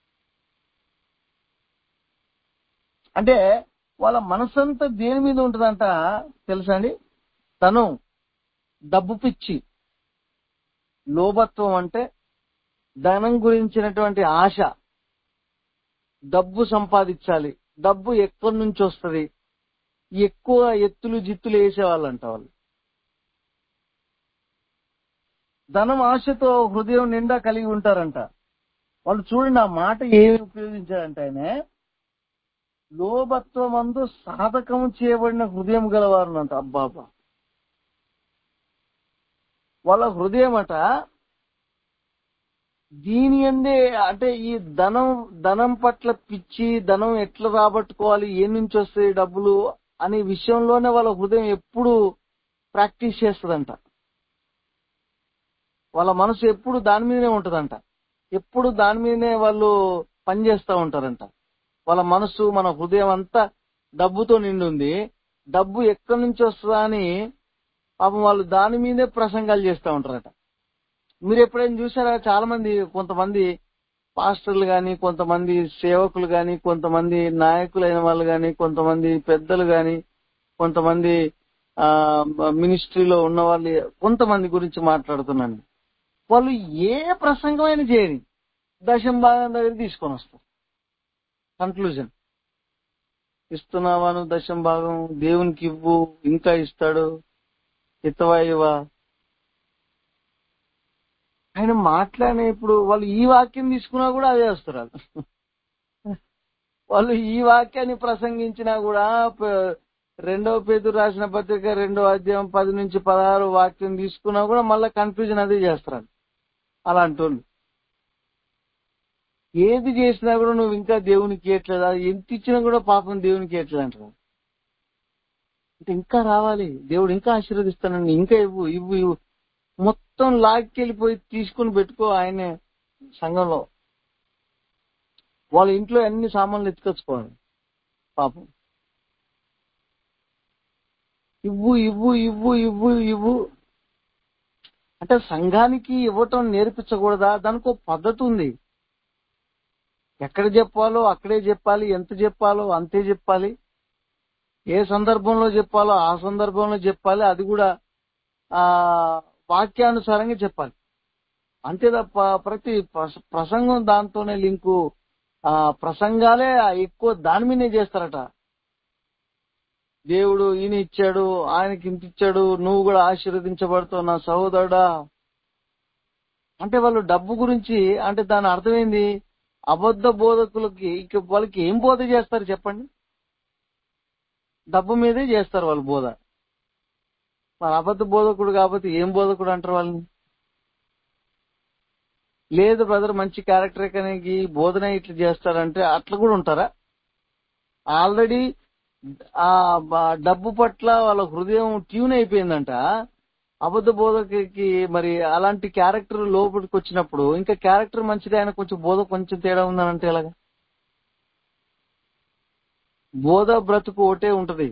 అంటే వాళ్ళ మనసంతా దేని మీద ఉంటుందంట తెలుసా అండి తను డబ్బు పిచ్చి లోభత్వం అంటే ధనం గురించినటువంటి ఆశ డబ్బు సంపాదించాలి డబ్బు ఎక్కడి నుంచి వస్తుంది ఎక్కువ ఎత్తులు జిత్తులు వేసేవాళ్ళంట వాళ్ళు ధనం ఆశతో హృదయం నిండా కలిగి ఉంటారంట వాళ్ళు చూడండి ఆ మాట ఏమి ఉపయోగించారంటే ఆయన లోభత్వమందు సాధకము చేయబడిన హృదయం గలవారు అంట అబ్బాబా వాళ్ళ హృదయం అట దీని అందే అంటే ఈ ధనం ధనం పట్ల పిచ్చి ధనం ఎట్లా రాబట్టుకోవాలి ఏ నుంచి వస్తాయి డబ్బులు అనే విషయంలోనే వాళ్ళ హృదయం ఎప్పుడు ప్రాక్టీస్ చేస్తుందంట వాళ్ళ మనసు ఎప్పుడు దాని మీదనే ఉంటదంట ఎప్పుడు దాని మీదనే వాళ్ళు పనిచేస్తూ ఉంటారంట వాళ్ళ మనసు మన హృదయం అంతా డబ్బుతో నిండుంది డబ్బు ఎక్కడి నుంచి వస్తుందా అని పాపం వాళ్ళు దాని మీదే ప్రసంగాలు చేస్తూ ఉంటారట మీరు ఎప్పుడైనా చూసారా చాలా మంది కొంతమంది పాస్టర్లు గాని కొంతమంది సేవకులు గాని కొంతమంది నాయకులైన వాళ్ళు గాని కొంతమంది పెద్దలు గాని కొంతమంది ఆ మినిస్ట్రీలో ఉన్న వాళ్ళు కొంతమంది గురించి మాట్లాడుతున్నాను వాళ్ళు ఏ ప్రసంగమైనా చేయని దశం భాగం దగ్గర తీసుకొని వస్తారు కన్క్లూజన్ ఇస్తున్నావాను దశం భాగం దేవునికి ఇవ్వు ఇంకా ఇస్తాడు ఇతవా ఇవా ఆయన మాట్లాడిన ఇప్పుడు వాళ్ళు ఈ వాక్యం తీసుకున్నా కూడా అదే వస్తారు వాళ్ళు వాళ్ళు ఈ వాక్యాన్ని ప్రసంగించినా కూడా ప- రెండవ పేదరు రాసిన పత్రిక రెండో అధ్యాయం పది నుంచి పదహారు వాక్యం తీసుకున్నా కూడా మళ్ళీ కన్ఫ్యూజన్ అదే చేస్తారు అలాంటి వాళ్ళు ఏది చేసినా కూడా నువ్వు ఇంకా దేవునికి ఇవ్వట్లేదు అది ఎంత ఇచ్చినా కూడా పాపం దేవునికి ఇవ్వట్లేదు అంటారు అంటే ఇంకా రావాలి దేవుడు ఇంకా ఆశీర్వదిస్తానని ఇంకా ఇవ్వు ఇవ్వు ఇవ్వు మొత్తం లాక్కెళ్ళిపోయి తీసుకుని పెట్టుకో ఆయనే సంఘంలో వాళ్ళ ఇంట్లో అన్ని సామాన్లు ఎత్తుకొచ్చుకోవాలి పాపం ఇవ్వు ఇవ్వు ఇవ్వు ఇవ్వు ఇవ్వు అంటే సంఘానికి ఇవ్వటం నేర్పించకూడదా దానికి ఒక పద్ధతి ఉంది ఎక్కడ చెప్పాలో అక్కడే చెప్పాలి ఎంత చెప్పాలో అంతే చెప్పాలి ఏ సందర్భంలో చెప్పాలో ఆ సందర్భంలో చెప్పాలి అది కూడా ఆ వాక్యానుసారంగా చెప్పాలి అంతే తప్ప ప్రతి ప్రస- ప్రసంగం దాంతోనే లింకు ఆ ప్రసంగాలే ఎక్కువ దాని మీదే చేస్తారట దేవుడు ఈయన ఇచ్చాడు ఆయనకి ఇంత ఇచ్చాడు నువ్వు కూడా ఆశీర్వదించబడుతావు నా సహోదరుడా అంటే వాళ్ళు డబ్బు గురించి అంటే దాని అర్థమైంది అబద్ధ బోధకులకి ఇక వాళ్ళకి ఏం బోధ చేస్తారు చెప్పండి డబ్బు మీదే చేస్తారు వాళ్ళు బోధ మరి అబద్ధ బోధకుడు కాబట్టి ఏం బోధకుడు అంటారు వాళ్ళని లేదు బ్రదర్ మంచి క్యారెక్టర్ కనుక బోధన ఇట్లా చేస్తారంటే అట్లా కూడా ఉంటారా ఆల్రెడీ ఆ బ- డబ్బు పట్ల వాళ్ళ హృదయం ట్యూన్ అయిపోయిందంట అబద్ధ బోధకి మరి అలాంటి క్యారెక్టర్ లోపలికి వచ్చినప్పుడు ఇంకా క్యారెక్టర్ మంచిది ఆయన కొంచెం బోధ కొంచెం తేడా ఉందనంటే ఎలాగా బోధ బ్రతుకు ఒకటే ఉంటది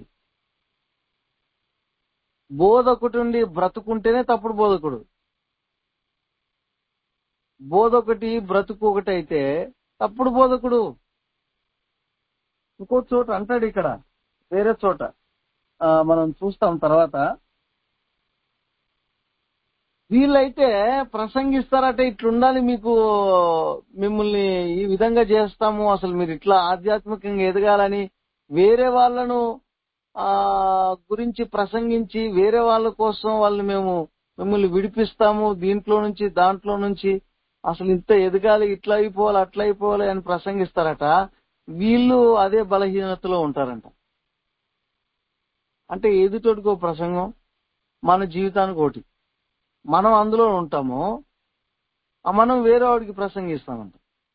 బోధ ఒకటి ఉండి బ్రతుకుంటేనే తప్పుడు బోధకుడు బోధ ఒకటి బ్రతుకు ఒకటి అయితే తప్పుడు బోధకుడు ఇంకో చోట అంటాడు ఇక్కడ వేరే చోట ఆ, మనం చూస్తాం తర్వాత వీళ్ళైతే ప్రసంగిస్తారట ఇట్లుండాలి మీకు మిమ్మల్ని ఈ విధంగా చేస్తాము అసలు మీరు ఇట్లా ఆధ్యాత్మికంగా ఎదగాలని వేరే వాళ్ళను ఆ గురించి ప్రసంగించి వేరే వాళ్ళ కోసం వాళ్ళని మేము మిమ్మల్ని విడిపిస్తాము దీంట్లో నుంచి దాంట్లో నుంచి అసలు ఇంత ఎదగాలి ఇట్లా అయిపోవాలి అట్లా అయిపోవాలి అని ప్రసంగిస్తారట వీళ్ళు అదే బలహీనతలో ఉంటారంట అంటే ఎదుటోడికో ప్రసంగం మన జీవితానికి ఒకటి మనం అందులో ఉంటాము ఆ మనం వేరే వాడికి ప్రసంగిస్తామంట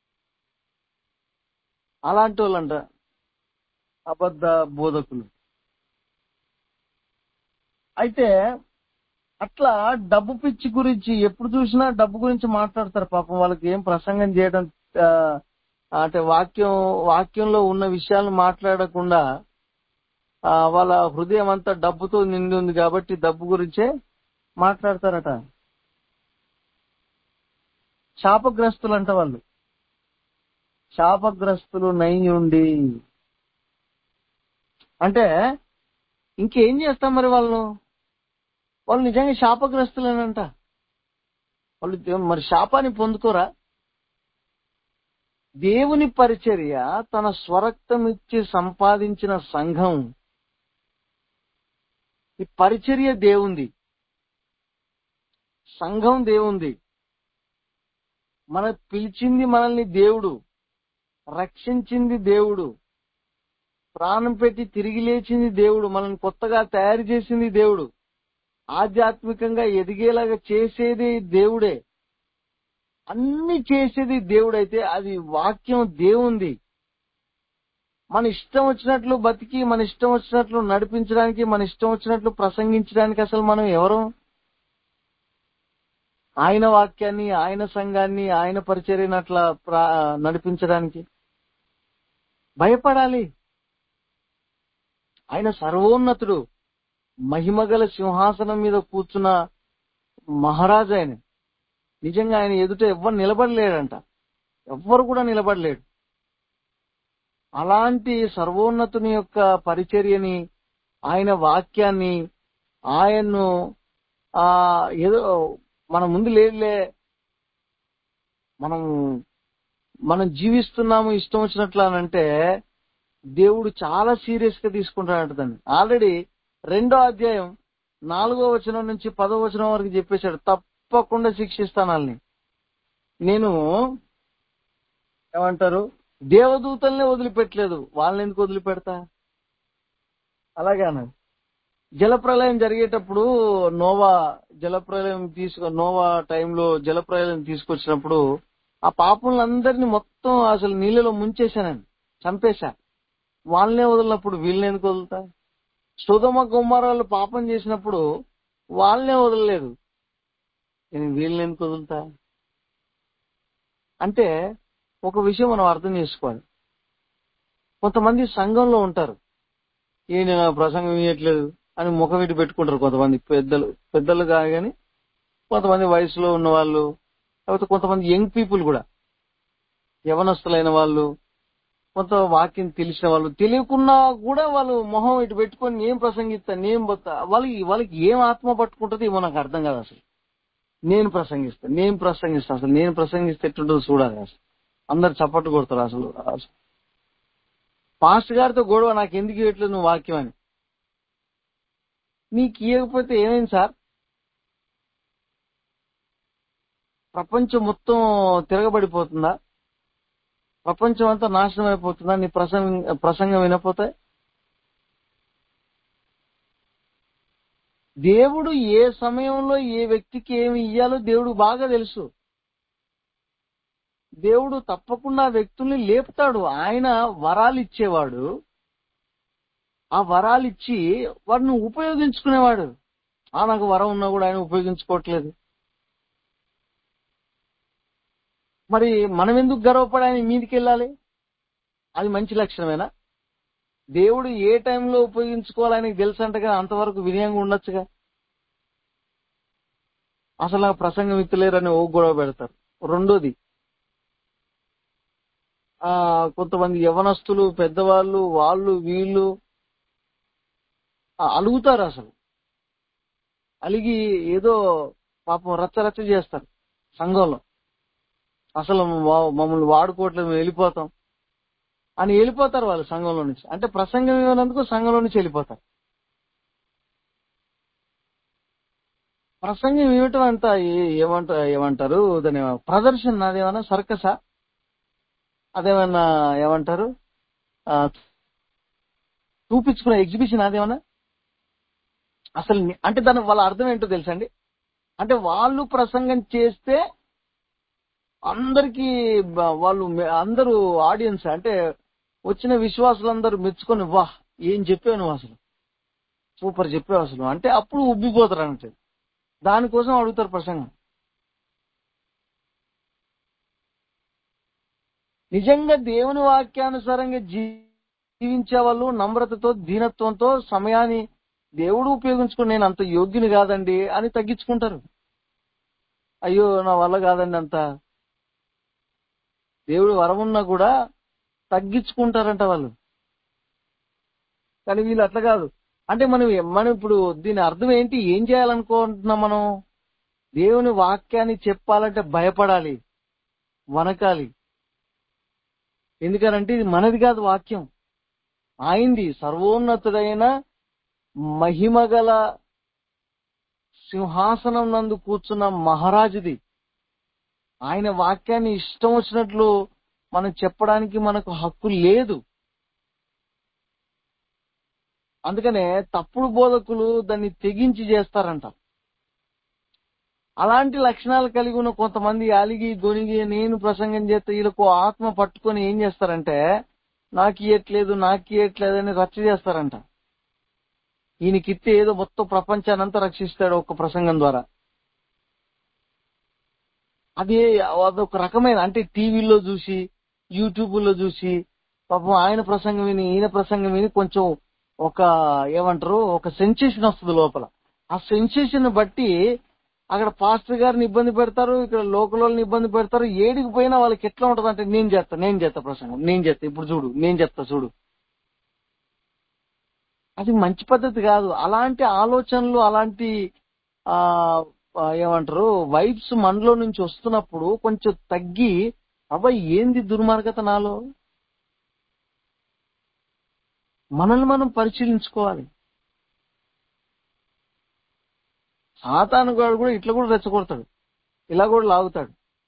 అలాంటి వాళ్ళంట అబద్ధ బోధకులు అయితే అట్లా డబ్బు పిచ్చి గురించి ఎప్పుడు చూసినా డబ్బు గురించి మాట్లాడతారు పాపం వాళ్ళకి ఏం ప్రసంగం చేయడం ఆ, అంటే వాక్యం వాక్యంలో ఉన్న విషయాలను మాట్లాడకుండా ఆ, వాళ్ళ హృదయం అంతా డబ్బుతో నిండి ఉంది కాబట్టి డబ్బు గురించే మాట్లాడతారట శాపగ్రస్తులు అంట వాళ్ళు శాపగ్రస్తులు నయ్యుండి అంటే ఇంకేం చేస్తాం మరి వాళ్ళు వాళ్ళు నిజంగా శాపగ్రస్తులేనంట వాళ్ళు దే- మరి శాపాన్ని పొందుకోరా దేవుని పరిచర్య తన స్వరక్తం ఇచ్చి సంపాదించిన సంఘం ఈ పరిచర్య దేవుంది సంఘం దేవుంది మన పిలిచింది మనల్ని దేవుడు రక్షించింది దేవుడు ప్రాణం పెట్టి తిరిగి లేచింది దేవుడు మనల్ని కొత్తగా తయారు చేసింది దేవుడు ఆధ్యాత్మికంగా ఎదిగేలాగా చేసేది దేవుడే అన్ని చేసేది దేవుడైతే అది వాక్యం దేవుంది మన ఇష్టం వచ్చినట్లు బతికి మన ఇష్టం వచ్చినట్లు నడిపించడానికి మన ఇష్టం వచ్చినట్లు ప్రసంగించడానికి అసలు మనం ఎవరు ఆయన వాక్యాన్ని ఆయన సంఘాన్ని ఆయన పరిచర్యను అట్లా ప్రా- నడిపించడానికి భయపడాలి ఆయన సర్వోన్నతుడు మహిమగల సింహాసనం మీద కూర్చున్న మహారాజు ఆయన నిజంగా ఆయన ఎదుట ఎవ్వరు నిలబడలేడంట ఎవ్వరు కూడా నిలబడలేడు అలాంటి సర్వోన్నతుని యొక్క పరిచర్యని ఆయన వాక్యాన్ని ఆయన్ను ఆ ఏదో మన ముందు లేదులే మనం మనం జీవిస్తున్నాము ఇష్టం వచ్చినట్లు అని అంటే దేవుడు చాలా సీరియస్ గా తీసుకుంటాడంట దాన్ని ఆల్రెడీ రెండో అధ్యాయం నాలుగో వచనం నుంచి పదో వచనం వరకు చెప్పేశాడు తప్పకుండా శిక్షిస్తాను వాళ్ళని నేను ఏమంటారు దేవదూతల్నే వదిలిపెట్టలేదు వాళ్ళని ఎందుకు వదిలిపెడతా అలాగే అన్నాడు జలప్రలయం జరిగేటప్పుడు నోవా జలప్రలయం తీసుకు నోవా టైంలో జలప్రలయం తీసుకొచ్చినప్పుడు ఆ పాపములందరినీ మొత్తం అసలు నీళ్ళలో ముంచేశానండి చంపేశా వాళ్ళనే వదిలినప్పుడు వీళ్ళని ఎందుకు వదులుతా సుధమ గుమ్మరాలు పాపం చేసినప్పుడు వాళ్ళనే వదలలేదు నేను వీళ్ళని ఎందుకు వదులుతా అంటే ఒక విషయం మనం అర్థం చేసుకోవాలి కొంతమంది సంఘంలో ఉంటారు ఏంటి నా ప్రసంగం ఇవ్వట్లేదు అని ముఖం ఇటు పెట్టుకుంటారు కొంతమంది పెద్దలు పెద్దలు కాదు కానీ కొంతమంది వయసులో ఉన్న వాళ్ళు లేకపోతే కొంతమంది యంగ్ పీపుల్ కూడా యవనస్తులైన వాళ్ళు కొంత వాక్యం తెలిసిన వాళ్ళు తెలియకున్నా కూడా వాళ్ళు మొహం ఇటు పెట్టుకొని నేను ప్రసంగిస్తా నేను పోతా వాళ్ళకి వాళ్ళకి ఏం ఆత్మ పట్టుకుంటుంది ఏమో నాకు అర్థం కాదు అసలు నేను ప్రసంగిస్తా నేను ప్రసంగిస్తా అసలు నేను ప్రసంగిస్తే ఎట్టుంటుందో చూడాలి అసలు అందరు చప్పట్లు కొడతారు అసలు అసలు పాస్టర్ గారితో గొడవ నాకు ఎందుకు ఇవ్వట్లేదు నువ్వు వాక్యం అని నీకు ఇవ్వకపోతే ఏమైంది సార్ ప్రపంచం మొత్తం తిరగబడిపోతుందా ప్రపంచం అంతా నాశనం అయిపోతుందా నీ ప్రసంగం ప్రసంగం వినపోతే దేవుడు ఏ సమయంలో ఏ వ్యక్తికి ఏమి ఇయ్యాలో దేవుడు బాగా తెలుసు దేవుడు తప్పకుండా ఆ వ్యక్తుల్ని లేపుతాడు ఆయన వరాలు ఇచ్చేవాడు ఆ వరాలు ఇచ్చి వాడిని ఉపయోగించుకునేవాడు ఆ నాకు వరం ఉన్నా కూడా ఆయన ఉపయోగించుకోవట్లేదు మరి మనం ఎందుకు గర్వపడి ఆయన మీదికి వెళ్ళాలి అది మంచి లక్షణమేనా దేవుడు ఏ టైంలో ఉపయోగించుకోవాలి ఆయనకి తెలుసు అంటగా అంతవరకు వినయంగా ఉండొచ్చుగా అసలు నాకు ప్రసంగం ఇత్తలేరని ఓ గొడవ పెడతారు రెండోది ఆ కొంతమంది యవనస్తులు పెద్దవాళ్ళు వాళ్ళు వీళ్ళు ఆ, అలుగుతారు అసలు అలిగి ఏదో పాపం రచ్చ రచ్చ చేస్తారు సంఘంలో అసలు మా- మమ్మల్ని వాడుకోవట్లేదు మేము వెళ్ళిపోతాం అని వెళ్ళిపోతారు వాళ్ళు సంఘంలో నుంచి అంటే ప్రసంగం ఇవ్వనందుకు సంఘంలో నుంచి వెళ్ళిపోతారు ప్రసంగం ఇవ్వటం అంతా ఏ- ఏమంట ఏమంటారు దాని ప్రదర్శన అదేమన్నా సర్కసా అదేమన్నా ఏమంటారు ఆ, చూపించుకునే ఎగ్జిబిషన్ అదేమన్నా అసలు ని- అంటే దాని వాళ్ళ అర్థం ఏంటో తెలుసండి అంటే వాళ్ళు ప్రసంగం చేస్తే అందరికి వాళ్ళు మె- అందరూ ఆడియన్స్ అంటే వచ్చిన విశ్వాసులందరూ మెచ్చుకొని వాహ్ ఏం చెప్పావు నువ్వు అసలు సూపర్ చెప్పావు అసలు అంటే అప్పుడు ఉబ్బిపోతారు అంటే దానికోసం అడుగుతారు ప్రసంగం నిజంగా దేవుని వాక్యానుసారంగా జీవించే వాళ్ళు నమ్రతతో దీనత్వంతో సమయాన్ని దేవుడు ఉపయోగించుకుని నేను అంత యోగ్యుని కాదండి అని తగ్గించుకుంటారు అయ్యో నా వల్ల కాదండి అంత దేవుడు వరమున్నా కూడా తగ్గించుకుంటారంట వాళ్ళు కానీ వీళ్ళు అట్లా కాదు అంటే మనం మనం ఇప్పుడు దీని అర్థం ఏంటి ఏం చేయాలనుకుంటున్నాం మనం దేవుని వాక్యాన్ని చెప్పాలంటే భయపడాలి వనకాలి ఎందుకనంటే ఇది మనది కాదు వాక్యం ఆయింది సర్వోన్నతుడైన మహిమగల సింహాసనం నందు కూర్చున్న మహారాజుది ఆయన వాక్యాన్ని ఇష్టం వచ్చినట్లు మనం చెప్పడానికి మనకు హక్కు లేదు అందుకనే తప్పుడు బోధకులు దాన్ని తెగించి చేస్తారంట అలాంటి లక్షణాలు కలిగి ఉన్న కొంతమంది అలిగి గొనిగి నేను ప్రసంగం చేస్తే వీళ్ళకు ఆత్మ పట్టుకొని ఏం చేస్తారంటే నాకు ఇయ్యట్లేదు నాకు ఇయ్యట్లేదు అని రచ్చ చేస్తారంట ఈయనకిత్తే ఏదో మొత్తం ప్రపంచాన్ని అంతా రక్షిస్తాడు ఒక ప్రసంగం ద్వారా అది అదొక రకమైన అంటే టీవీలో చూసి యూట్యూబ్ లో చూసి పాపం ఆయన ప్రసంగం విని ఈయన ప్రసంగం విని కొంచెం ఒక ఏమంటారు ఒక సెన్సేషన్ వస్తుంది లోపల ఆ సెన్సేషన్ బట్టి అక్కడ పాస్టర్ గారిని ఇబ్బంది పెడతారు ఇక్కడ లోకల్ వాళ్ళని ఇబ్బంది పెడతారు ఏడికి పోయినా వాళ్ళకి ఎట్లా ఉంటది అంటే నేను చేస్తా నేను చేస్తా ప్రసంగం నేను చేస్తా ఇప్పుడు చూడు నేను చెప్తా చూడు అది మంచి పద్ధతి కాదు అలాంటి ఆలోచనలు అలాంటి ఆ ఆ, ఏమంటారు వైబ్స్ మనలో నుంచి వస్తున్నప్పుడు కొంచెం తగ్గి అబ్బాయి ఏంది దుర్మార్గత నాలో మనల్ని మనం పరిశీలించుకోవాలి సాతాను గాడు కూడా ఇట్లా కూడా రెచ్చగొడతాడు ఇలా కూడా లాగుతాడు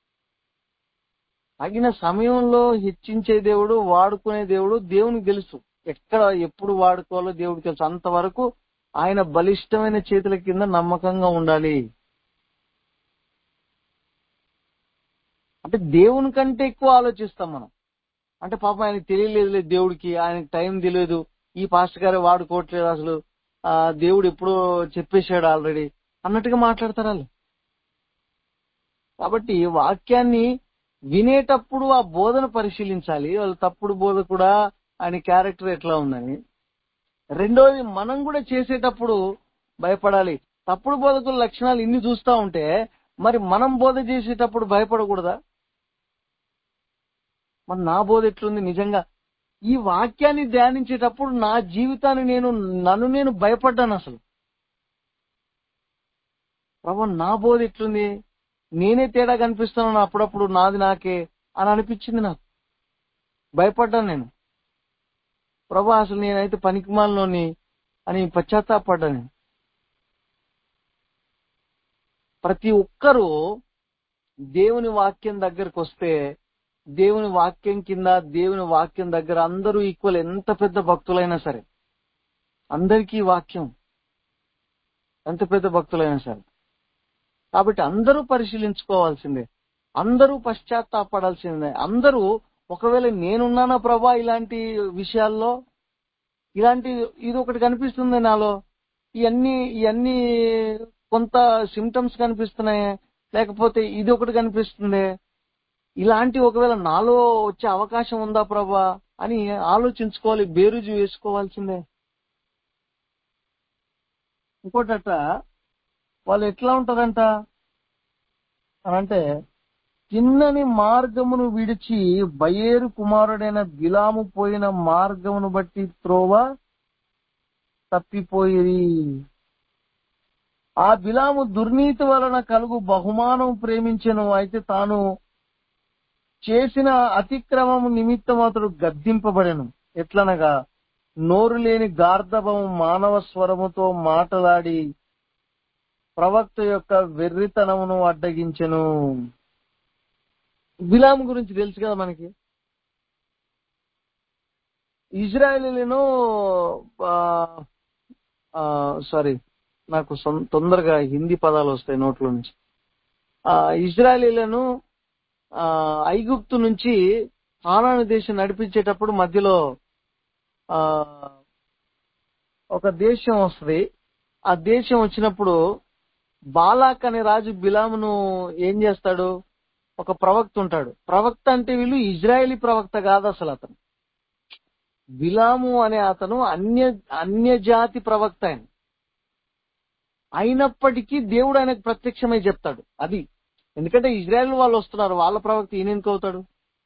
తగిన సమయంలో హెచ్చించే దేవుడు వాడుకునే దేవుడు దేవునికి తెలుసు ఎక్కడ ఎప్పుడు వాడుకోవాలో దేవుడికి తెలుసు అంతవరకు ఆయన బలిష్టమైన చేతుల కింద నమ్మకంగా ఉండాలి అంటే దేవుని కంటే ఎక్కువ ఆలోచిస్తాం మనం అంటే పాపం ఆయనకి తెలియలేదు దేవుడికి ఆయనకి టైం తెలియదు ఈ పాస్టర్ గారే వాడుకోవట్లేదు అసలు ఆ దేవుడు ఎప్పుడో చెప్పేశాడు ఆల్రెడీ అన్నట్టుగా మాట్లాడతారు వాళ్ళు కాబట్టి వాక్యాన్ని వినేటప్పుడు ఆ బోధన పరిశీలించాలి వాళ్ళు తప్పుడు బోధ కూడా ఆయన క్యారెక్టర్ ఎట్లా ఉందని రెండోది మనం కూడా చేసేటప్పుడు భయపడాలి తప్పుడు బోధకుల లక్షణాలు ఇన్ని చూస్తా ఉంటే మరి మనం బోధ చేసేటప్పుడు భయపడకూడదా మరి నా బోధ ఎట్లుంది నిజంగా ఈ వాక్యాన్ని ధ్యానించేటప్పుడు నా జీవితాన్ని నేను నన్ను నేను భయపడ్డాను అసలు ప్రభు నా బోధ ఎట్లుంది నేనే తేడా కనిపిస్తున్నాను అప్పుడప్పుడు నాది నాకే అని అనిపించింది నాకు భయపడ్డాను నేను ప్రభు అసలు నేనైతే పనికిమాలలోని అని పశ్చాత్తాపడ్డాను నేను ప్రతి ఒక్కరూ దేవుని వాక్యం దగ్గరకు వస్తే దేవుని వాక్యం కింద దేవుని వాక్యం దగ్గర అందరూ ఈక్వల్ ఎంత పెద్ద భక్తులైనా సరే అందరికీ వాక్యం ఎంత పెద్ద భక్తులైనా సరే కాబట్టి అందరూ పరిశీలించుకోవాల్సిందే అందరూ పశ్చాత్తాపడాల్సిందే అందరూ ఒకవేళ నేనున్నానా ప్రభా ఇలాంటి విషయాల్లో ఇలాంటి ఇది ఒకటి కనిపిస్తుంది నాలో ఇవన్నీ ఇవన్నీ కొంత సిమ్టమ్స్ కనిపిస్తున్నాయి లేకపోతే ఇది ఒకటి కనిపిస్తుంది ఇలాంటి ఒకవేళ నాలో వచ్చే అవకాశం ఉందా ప్రభా అని ఆలోచించుకోవాలి బేరుజు వేసుకోవాల్సిందే ఇంకోటట వాళ్ళు ఎట్లా ఉంటారంట అని అంటే చిన్నని మార్గమును విడిచి బయేరు కుమారుడైన బిలాము పోయిన మార్గమును బట్టి త్రోవ తప్పిపోయి ఆ బిలాము దుర్నీతి వలన కలుగు బహుమానం ప్రేమించెను అయితే తాను చేసిన అతిక్రమము నిమిత్తం అతడు గద్దింపబడెను ఎట్లనగా నోరు లేని గార్ధవము మానవ స్వరముతో మాటలాడి ప్రవక్త యొక్క వెర్రితనమును అడ్డగించెను బిలాం గురించి తెలుసు కదా మనకి ఇజ్రాయలీలను సారీ నాకు సొం- తొందరగా హిందీ పదాలు వస్తాయి నోట్లో నుంచి ఆ ఇజ్రాయలీలను ఆ ఐగుప్తు నుంచి ఆనాను దేశం నడిపించేటప్పుడు మధ్యలో ఆ ఒక దేశం వస్తుంది ఆ దేశం వచ్చినప్పుడు బాలాక్ అనే రాజు బిలామును ఏం చేస్తాడు ఒక ప్రవక్త ఉంటాడు ప్రవక్త అంటే వీళ్ళు ఇజ్రాయేలీ ప్రవక్త కాదు అసలు అతను బిలాము అనే అతను అన్య అన్య జాతి ప్రవక్త ఆయన అయినప్పటికీ దేవుడు ఆయనకు ప్రత్యక్షమై చెప్తాడు అది ఎందుకంటే ఇజ్రాయెల్ వాళ్ళు వస్తున్నారు వాళ్ళ ప్రవక్త ఈయన ఎందుకు అవుతాడు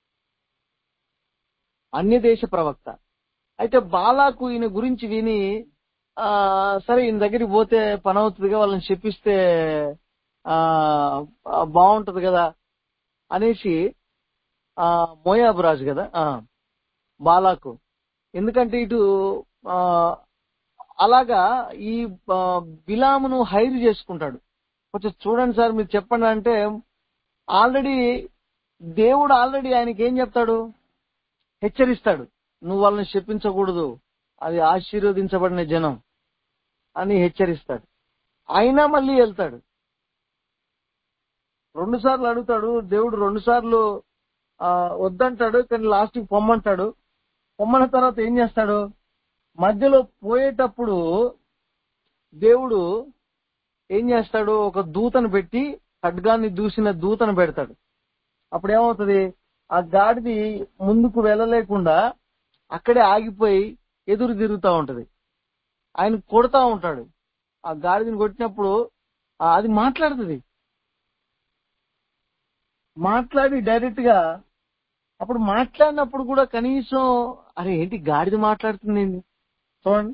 అన్య దేశ ప్రవక్త అయితే బాలాకు ఈయన గురించి విని ఆ సరే ఈయన దగ్గరికి పోతే పని అవుతుందిగా వాళ్ళని చెప్పిస్తే ఆ ఆ, బాగుంటది కదా అనేసి ఆ మోయాబు రాజు కదా ఆ బాలాకు ఎందుకంటే ఇటు ఆ అలాగా ఈ ఆ, బిలామును హైర్ చేసుకుంటాడు కొంచెం చూడండి సార్ మీరు చెప్పండి అంటే ఆల్రెడీ దేవుడు ఆల్రెడీ ఆయనకి ఏం చెప్తాడు హెచ్చరిస్తాడు నువ్వు వాళ్ళని శపించకూడదు అది ఆశీర్వదించబడిన జనం అని హెచ్చరిస్తాడు అయినా మళ్ళీ వెళ్తాడు రెండు సార్లు అడుగుతాడు దేవుడు రెండు సార్లు ఆ, వద్దంటాడు కానీ లాస్ట్ కి పొమ్మంటాడు పొమ్మన్న తర్వాత ఏం చేస్తాడు మధ్యలో పోయేటప్పుడు దేవుడు ఏం చేస్తాడు ఒక దూతను పెట్టి ఖడ్గాన్ని దూసిన దూతను పెడతాడు అప్పుడు ఏమవుతుంది ఆ గాడిది ముందుకు వెళ్ళలేకుండా అక్కడే ఆగిపోయి ఎదురు తిరుగుతూ ఉంటది ఆయన కొడతా ఉంటాడు ఆ గాడిదని కొట్టినప్పుడు ఆ, అది మాట్లాడుతుంది మాట్లాడి డైరెక్ట్ గా అప్పుడు మాట్లాడినప్పుడు కూడా కనీసం అరే ఏంటి గాడిద మాట్లాడుతుంది ఏంటి చూడండి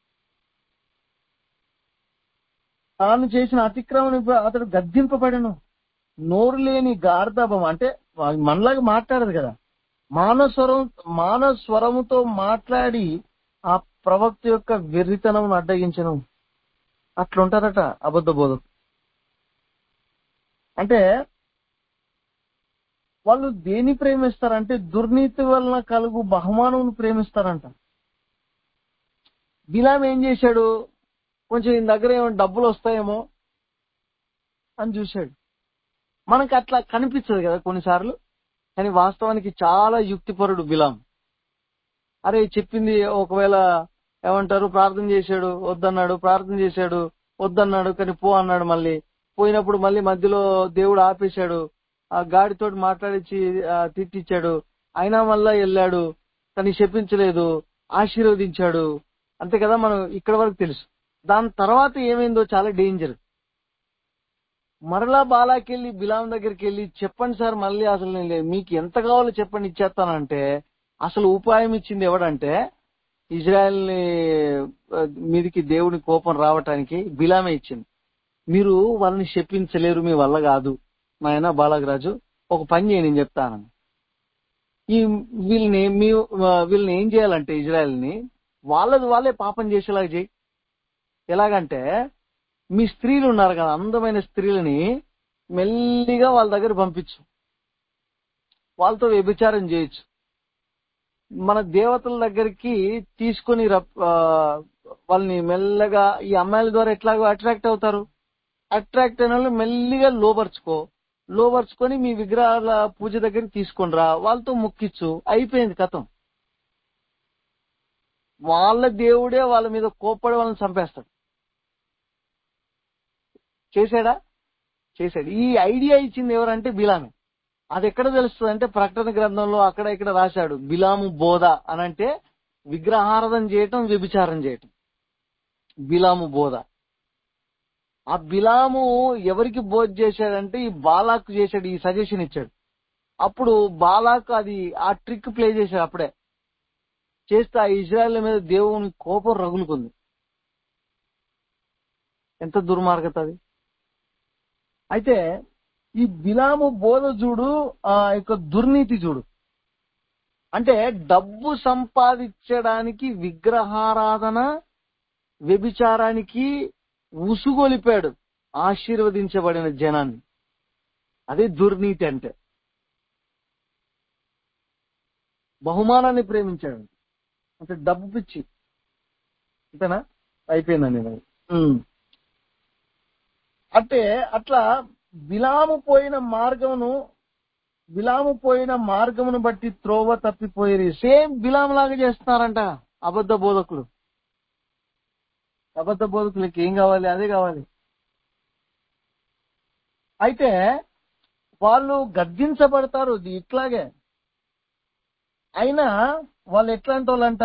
తాను చేసిన అతిక్రమణ అతడు గద్దింపబడను నోరు లేని గార్ధభం అంటే మనలాగా మాట్లాడదు కదా మానవ స్వరం మానవ స్వరముతో మాట్లాడి ఆ ప్రవక్త యొక్క వెర్రితనం అడ్డగించను అట్లుంటారట అబద్ధ బోధ అంటే వాళ్ళు దేని ప్రేమిస్తారంటే దుర్నీతి వలన కలుగు బహుమానం ప్రేమిస్తారంట బిలాం ఏం చేశాడు కొంచెం ఈయన దగ్గర ఏమైనా డబ్బులు వస్తాయేమో అని చూశాడు మనకు అట్లా కనిపించదు కదా కొన్నిసార్లు కానీ వాస్తవానికి చాలా యుక్తిపరుడు బిలాం అరే చెప్పింది ఒకవేళ ఏమంటారు ప్రార్థన చేశాడు వద్దన్నాడు ప్రార్థన చేశాడు వద్దన్నాడు కానీ పో అన్నాడు మళ్ళీ పోయినప్పుడు మళ్ళీ మధ్యలో దేవుడు ఆపేశాడు ఆ గాడితోటి మాట్లాడించి ఆ, తిట్టించాడు అయినా మళ్ళా వెళ్ళాడు కానీ చెప్పించలేదు ఆశీర్వదించాడు అంతే కదా మనం ఇక్కడ వరకు తెలుసు దాని తర్వాత ఏమైందో చాలా డేంజర్ మరలా బాలాకెళ్ళి బిలాం దగ్గరికి వెళ్ళి చెప్పండి సార్ మళ్ళీ అసలు నేను లే- మీకు ఎంత కావాలో చెప్పండి ఇచ్చేస్తానంటే అసలు ఉపాయం ఇచ్చింది ఎవడంటే ఇజ్రాయెల్ ని మీదికి దేవుని కోపం రావటానికి బిలామే ఇచ్చింది మీరు వాళ్ళని చెప్పించలేరు మీ వల్ల కాదు నాయన బాలకరాజు ఒక పని చేయండి నేను చెప్తాను ఈ వీళ్ళని మీ వీళ్ళని ఏం చేయాలంటే ఇజ్రాయెల్ ని వాళ్ళది వాళ్ళే పాపం చేసేలాగా చేయి ఎలాగంటే మీ స్త్రీలు ఉన్నారు కదా అందమైన స్త్రీలని మెల్లిగా వాళ్ళ దగ్గర పంపించు వాళ్ళతో వ్యభిచారం చేయొచ్చు మన దేవతల దగ్గరికి తీసుకొని రప్- ఆ, వాళ్ళని మెల్లగా ఈ అమ్మాయిల ద్వారా ఎట్లాగో అట్రాక్ట్ అవుతారు అట్రాక్ట్ అయిన వాళ్ళు మెల్లిగా లోపరుచుకో లోపరుచుకొని మీ విగ్రహాల పూజ దగ్గరికి తీసుకొని రా వాళ్ళతో మొక్కిచ్చు అయిపోయింది కథం వాళ్ళ దేవుడే వాళ్ళ మీద కోప్పడి వాళ్ళని చంపేస్తాడు చేశాడా చేశాడు ఈ ఐడియా ఇచ్చింది ఎవరంటే బిలామే అది ఎక్కడ తెలుస్తుంది అంటే ప్రకటన గ్రంథంలో అక్కడ ఇక్కడ రాశాడు బిలాము బోధ అని అంటే విగ్రహారాధన చేయటం వ్యభిచారం చేయటం బిలాము బోధ ఆ బిలాము ఎవరికి బోధ చేశాడంటే ఈ బాలాకు చేశాడు ఈ సజెషన్ ఇచ్చాడు అప్పుడు బాలాకు అది ఆ ట్రిక్ ప్లే చేశాడు అప్పుడే చేస్తే ఆ ఇజ్రాయెల్ మీద దేవుని కోపం రగులుకుంది ఎంత దుర్మార్గత అది అయితే ఈ బిలాము బోధ చూడు ఆ యొక్క దుర్నీతి చూడు అంటే డబ్బు సంపాదించడానికి విగ్రహారాధన వ్యభిచారానికి ఉసుగొలిపాడు ఆశీర్వదించబడిన జనాన్ని అదే దుర్నీతి అంటే బహుమానాన్ని ప్రేమించాడు అంటే డబ్బు పిచ్చి అంతేనా అయిపోయిందండి నాది. ఉమ్. అంటే అట్లా విలాము పోయిన మార్గమును విలాము పోయిన మార్గమును బట్టి త్రోవ తప్పిపోయేది సేమ్ బిలాం లాగా చేస్తున్నారంట అబద్ధ బోధకులు అబద్ధ బోధకులకి ఏం కావాలి అదే కావాలి అయితే వాళ్ళు గద్దించబడతారు ఇది ఇట్లాగే అయినా వాళ్ళు ఎట్లాంటి వాళ్ళంట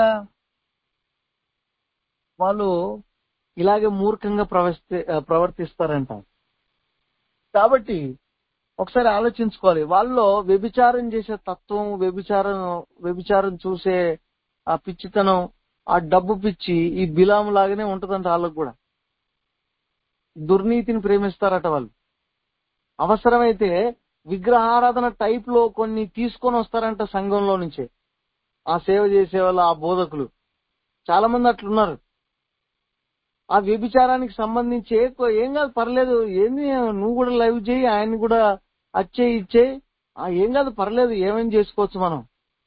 వాళ్ళు ఇలాగే మూర్ఖంగా ప్రవర్తి ప్రవర్తిస్తారంట కాబట్టి ఒకసారి ఆలోచించుకోవాలి వాళ్ళలో వ్యభిచారం చేసే తత్వం వ్యభిచారం వ్యభిచారం చూసే ఆ పిచ్చితనం ఆ డబ్బు పిచ్చి ఈ బిలాము లాగానే ఉంటదంట వాళ్ళకు కూడా దుర్నీతిని ప్రేమిస్తారట వాళ్ళు అవసరమైతే విగ్రహారాధన టైప్ లో కొన్ని తీసుకొని వస్తారంట సంఘంలో నుంచే ఆ సేవ చేసే వాళ్ళు ఆ బోధకులు చాలా మంది అట్లున్నారు ఆ వ్యభిచారానికి సంబంధించి ఏ- ఏం కాదు పర్లేదు ఏంది నువ్వు కూడా లైవ్ చేయి ఆయన కూడా అచ్చే ఇచ్చే ఆ ఏం కాదు పర్లేదు ఏమేం చేసుకోవచ్చు మనం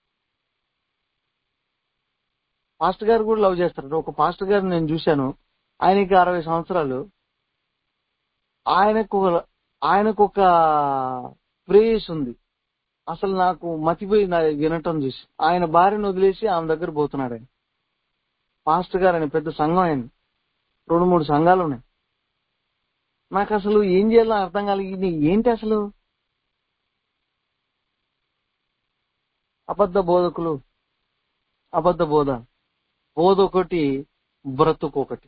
పాస్టర్ గారు కూడా లవ్ చేస్తారు ఒక పాస్టర్ గారిని నేను చూశాను ఆయనకి అరవై సంవత్సరాలు ఆయనకు ఒక- ఆయనకు ఒక ప్రేయస్ ఉంది అసలు నాకు మతిపోయింది అది వినటం చూసి ఆయన భార్యను వదిలేసి ఆమె దగ్గర పోతున్నాడు ఆయన పాస్టర్ గారు ఆయన పెద్ద సంఘం ఆయన రెండు మూడు సంఘాలు ఉన్నాయి నాకు అసలు ఏం చేయాలో అర్థం కాలేదు ఇది ఏంటి అసలు అబద్ధ బోధకులు అబద్ధ బోధ బోధ ఒకటి బ్రతుకు ఒకటి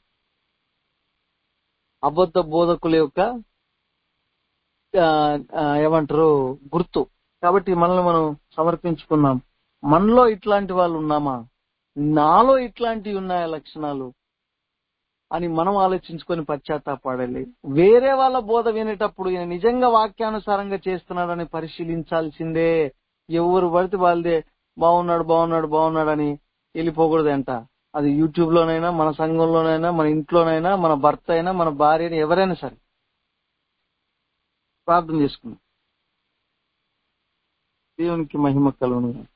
అబద్ధ బోధకుల యొక్క ఆ, ఆ, ఏమంటారు గుర్తు కాబట్టి మనల్ని మనం సమర్పించుకున్నాం మనలో ఇట్లాంటి వాళ్ళు ఉన్నామా నాలో ఇట్లాంటివి ఉన్నాయా లక్షణాలు అని మనం ఆలోచించుకొని పశ్చాత్తాపడాలి వేరే వాళ్ళ బోధ వినేటప్పుడు ఈయన నిజంగా వాక్యానుసారంగా చేస్తున్నాడని పరిశీలించాల్సిందే ఎవరు పడితే వాళ్ళదే బాగున్నాడు బాగున్నాడు బాగున్నాడు అని వెళ్ళిపోకూడదంట అది యూట్యూబ్ లోనైనా మన సంఘంలోనైనా మన ఇంట్లోనైనా మన భర్త అయినా మన భార్య అయినా ఎవరైనా సరే ప్రార్థన చేసుకున్నాం దేవునికి మహిమ కలుగును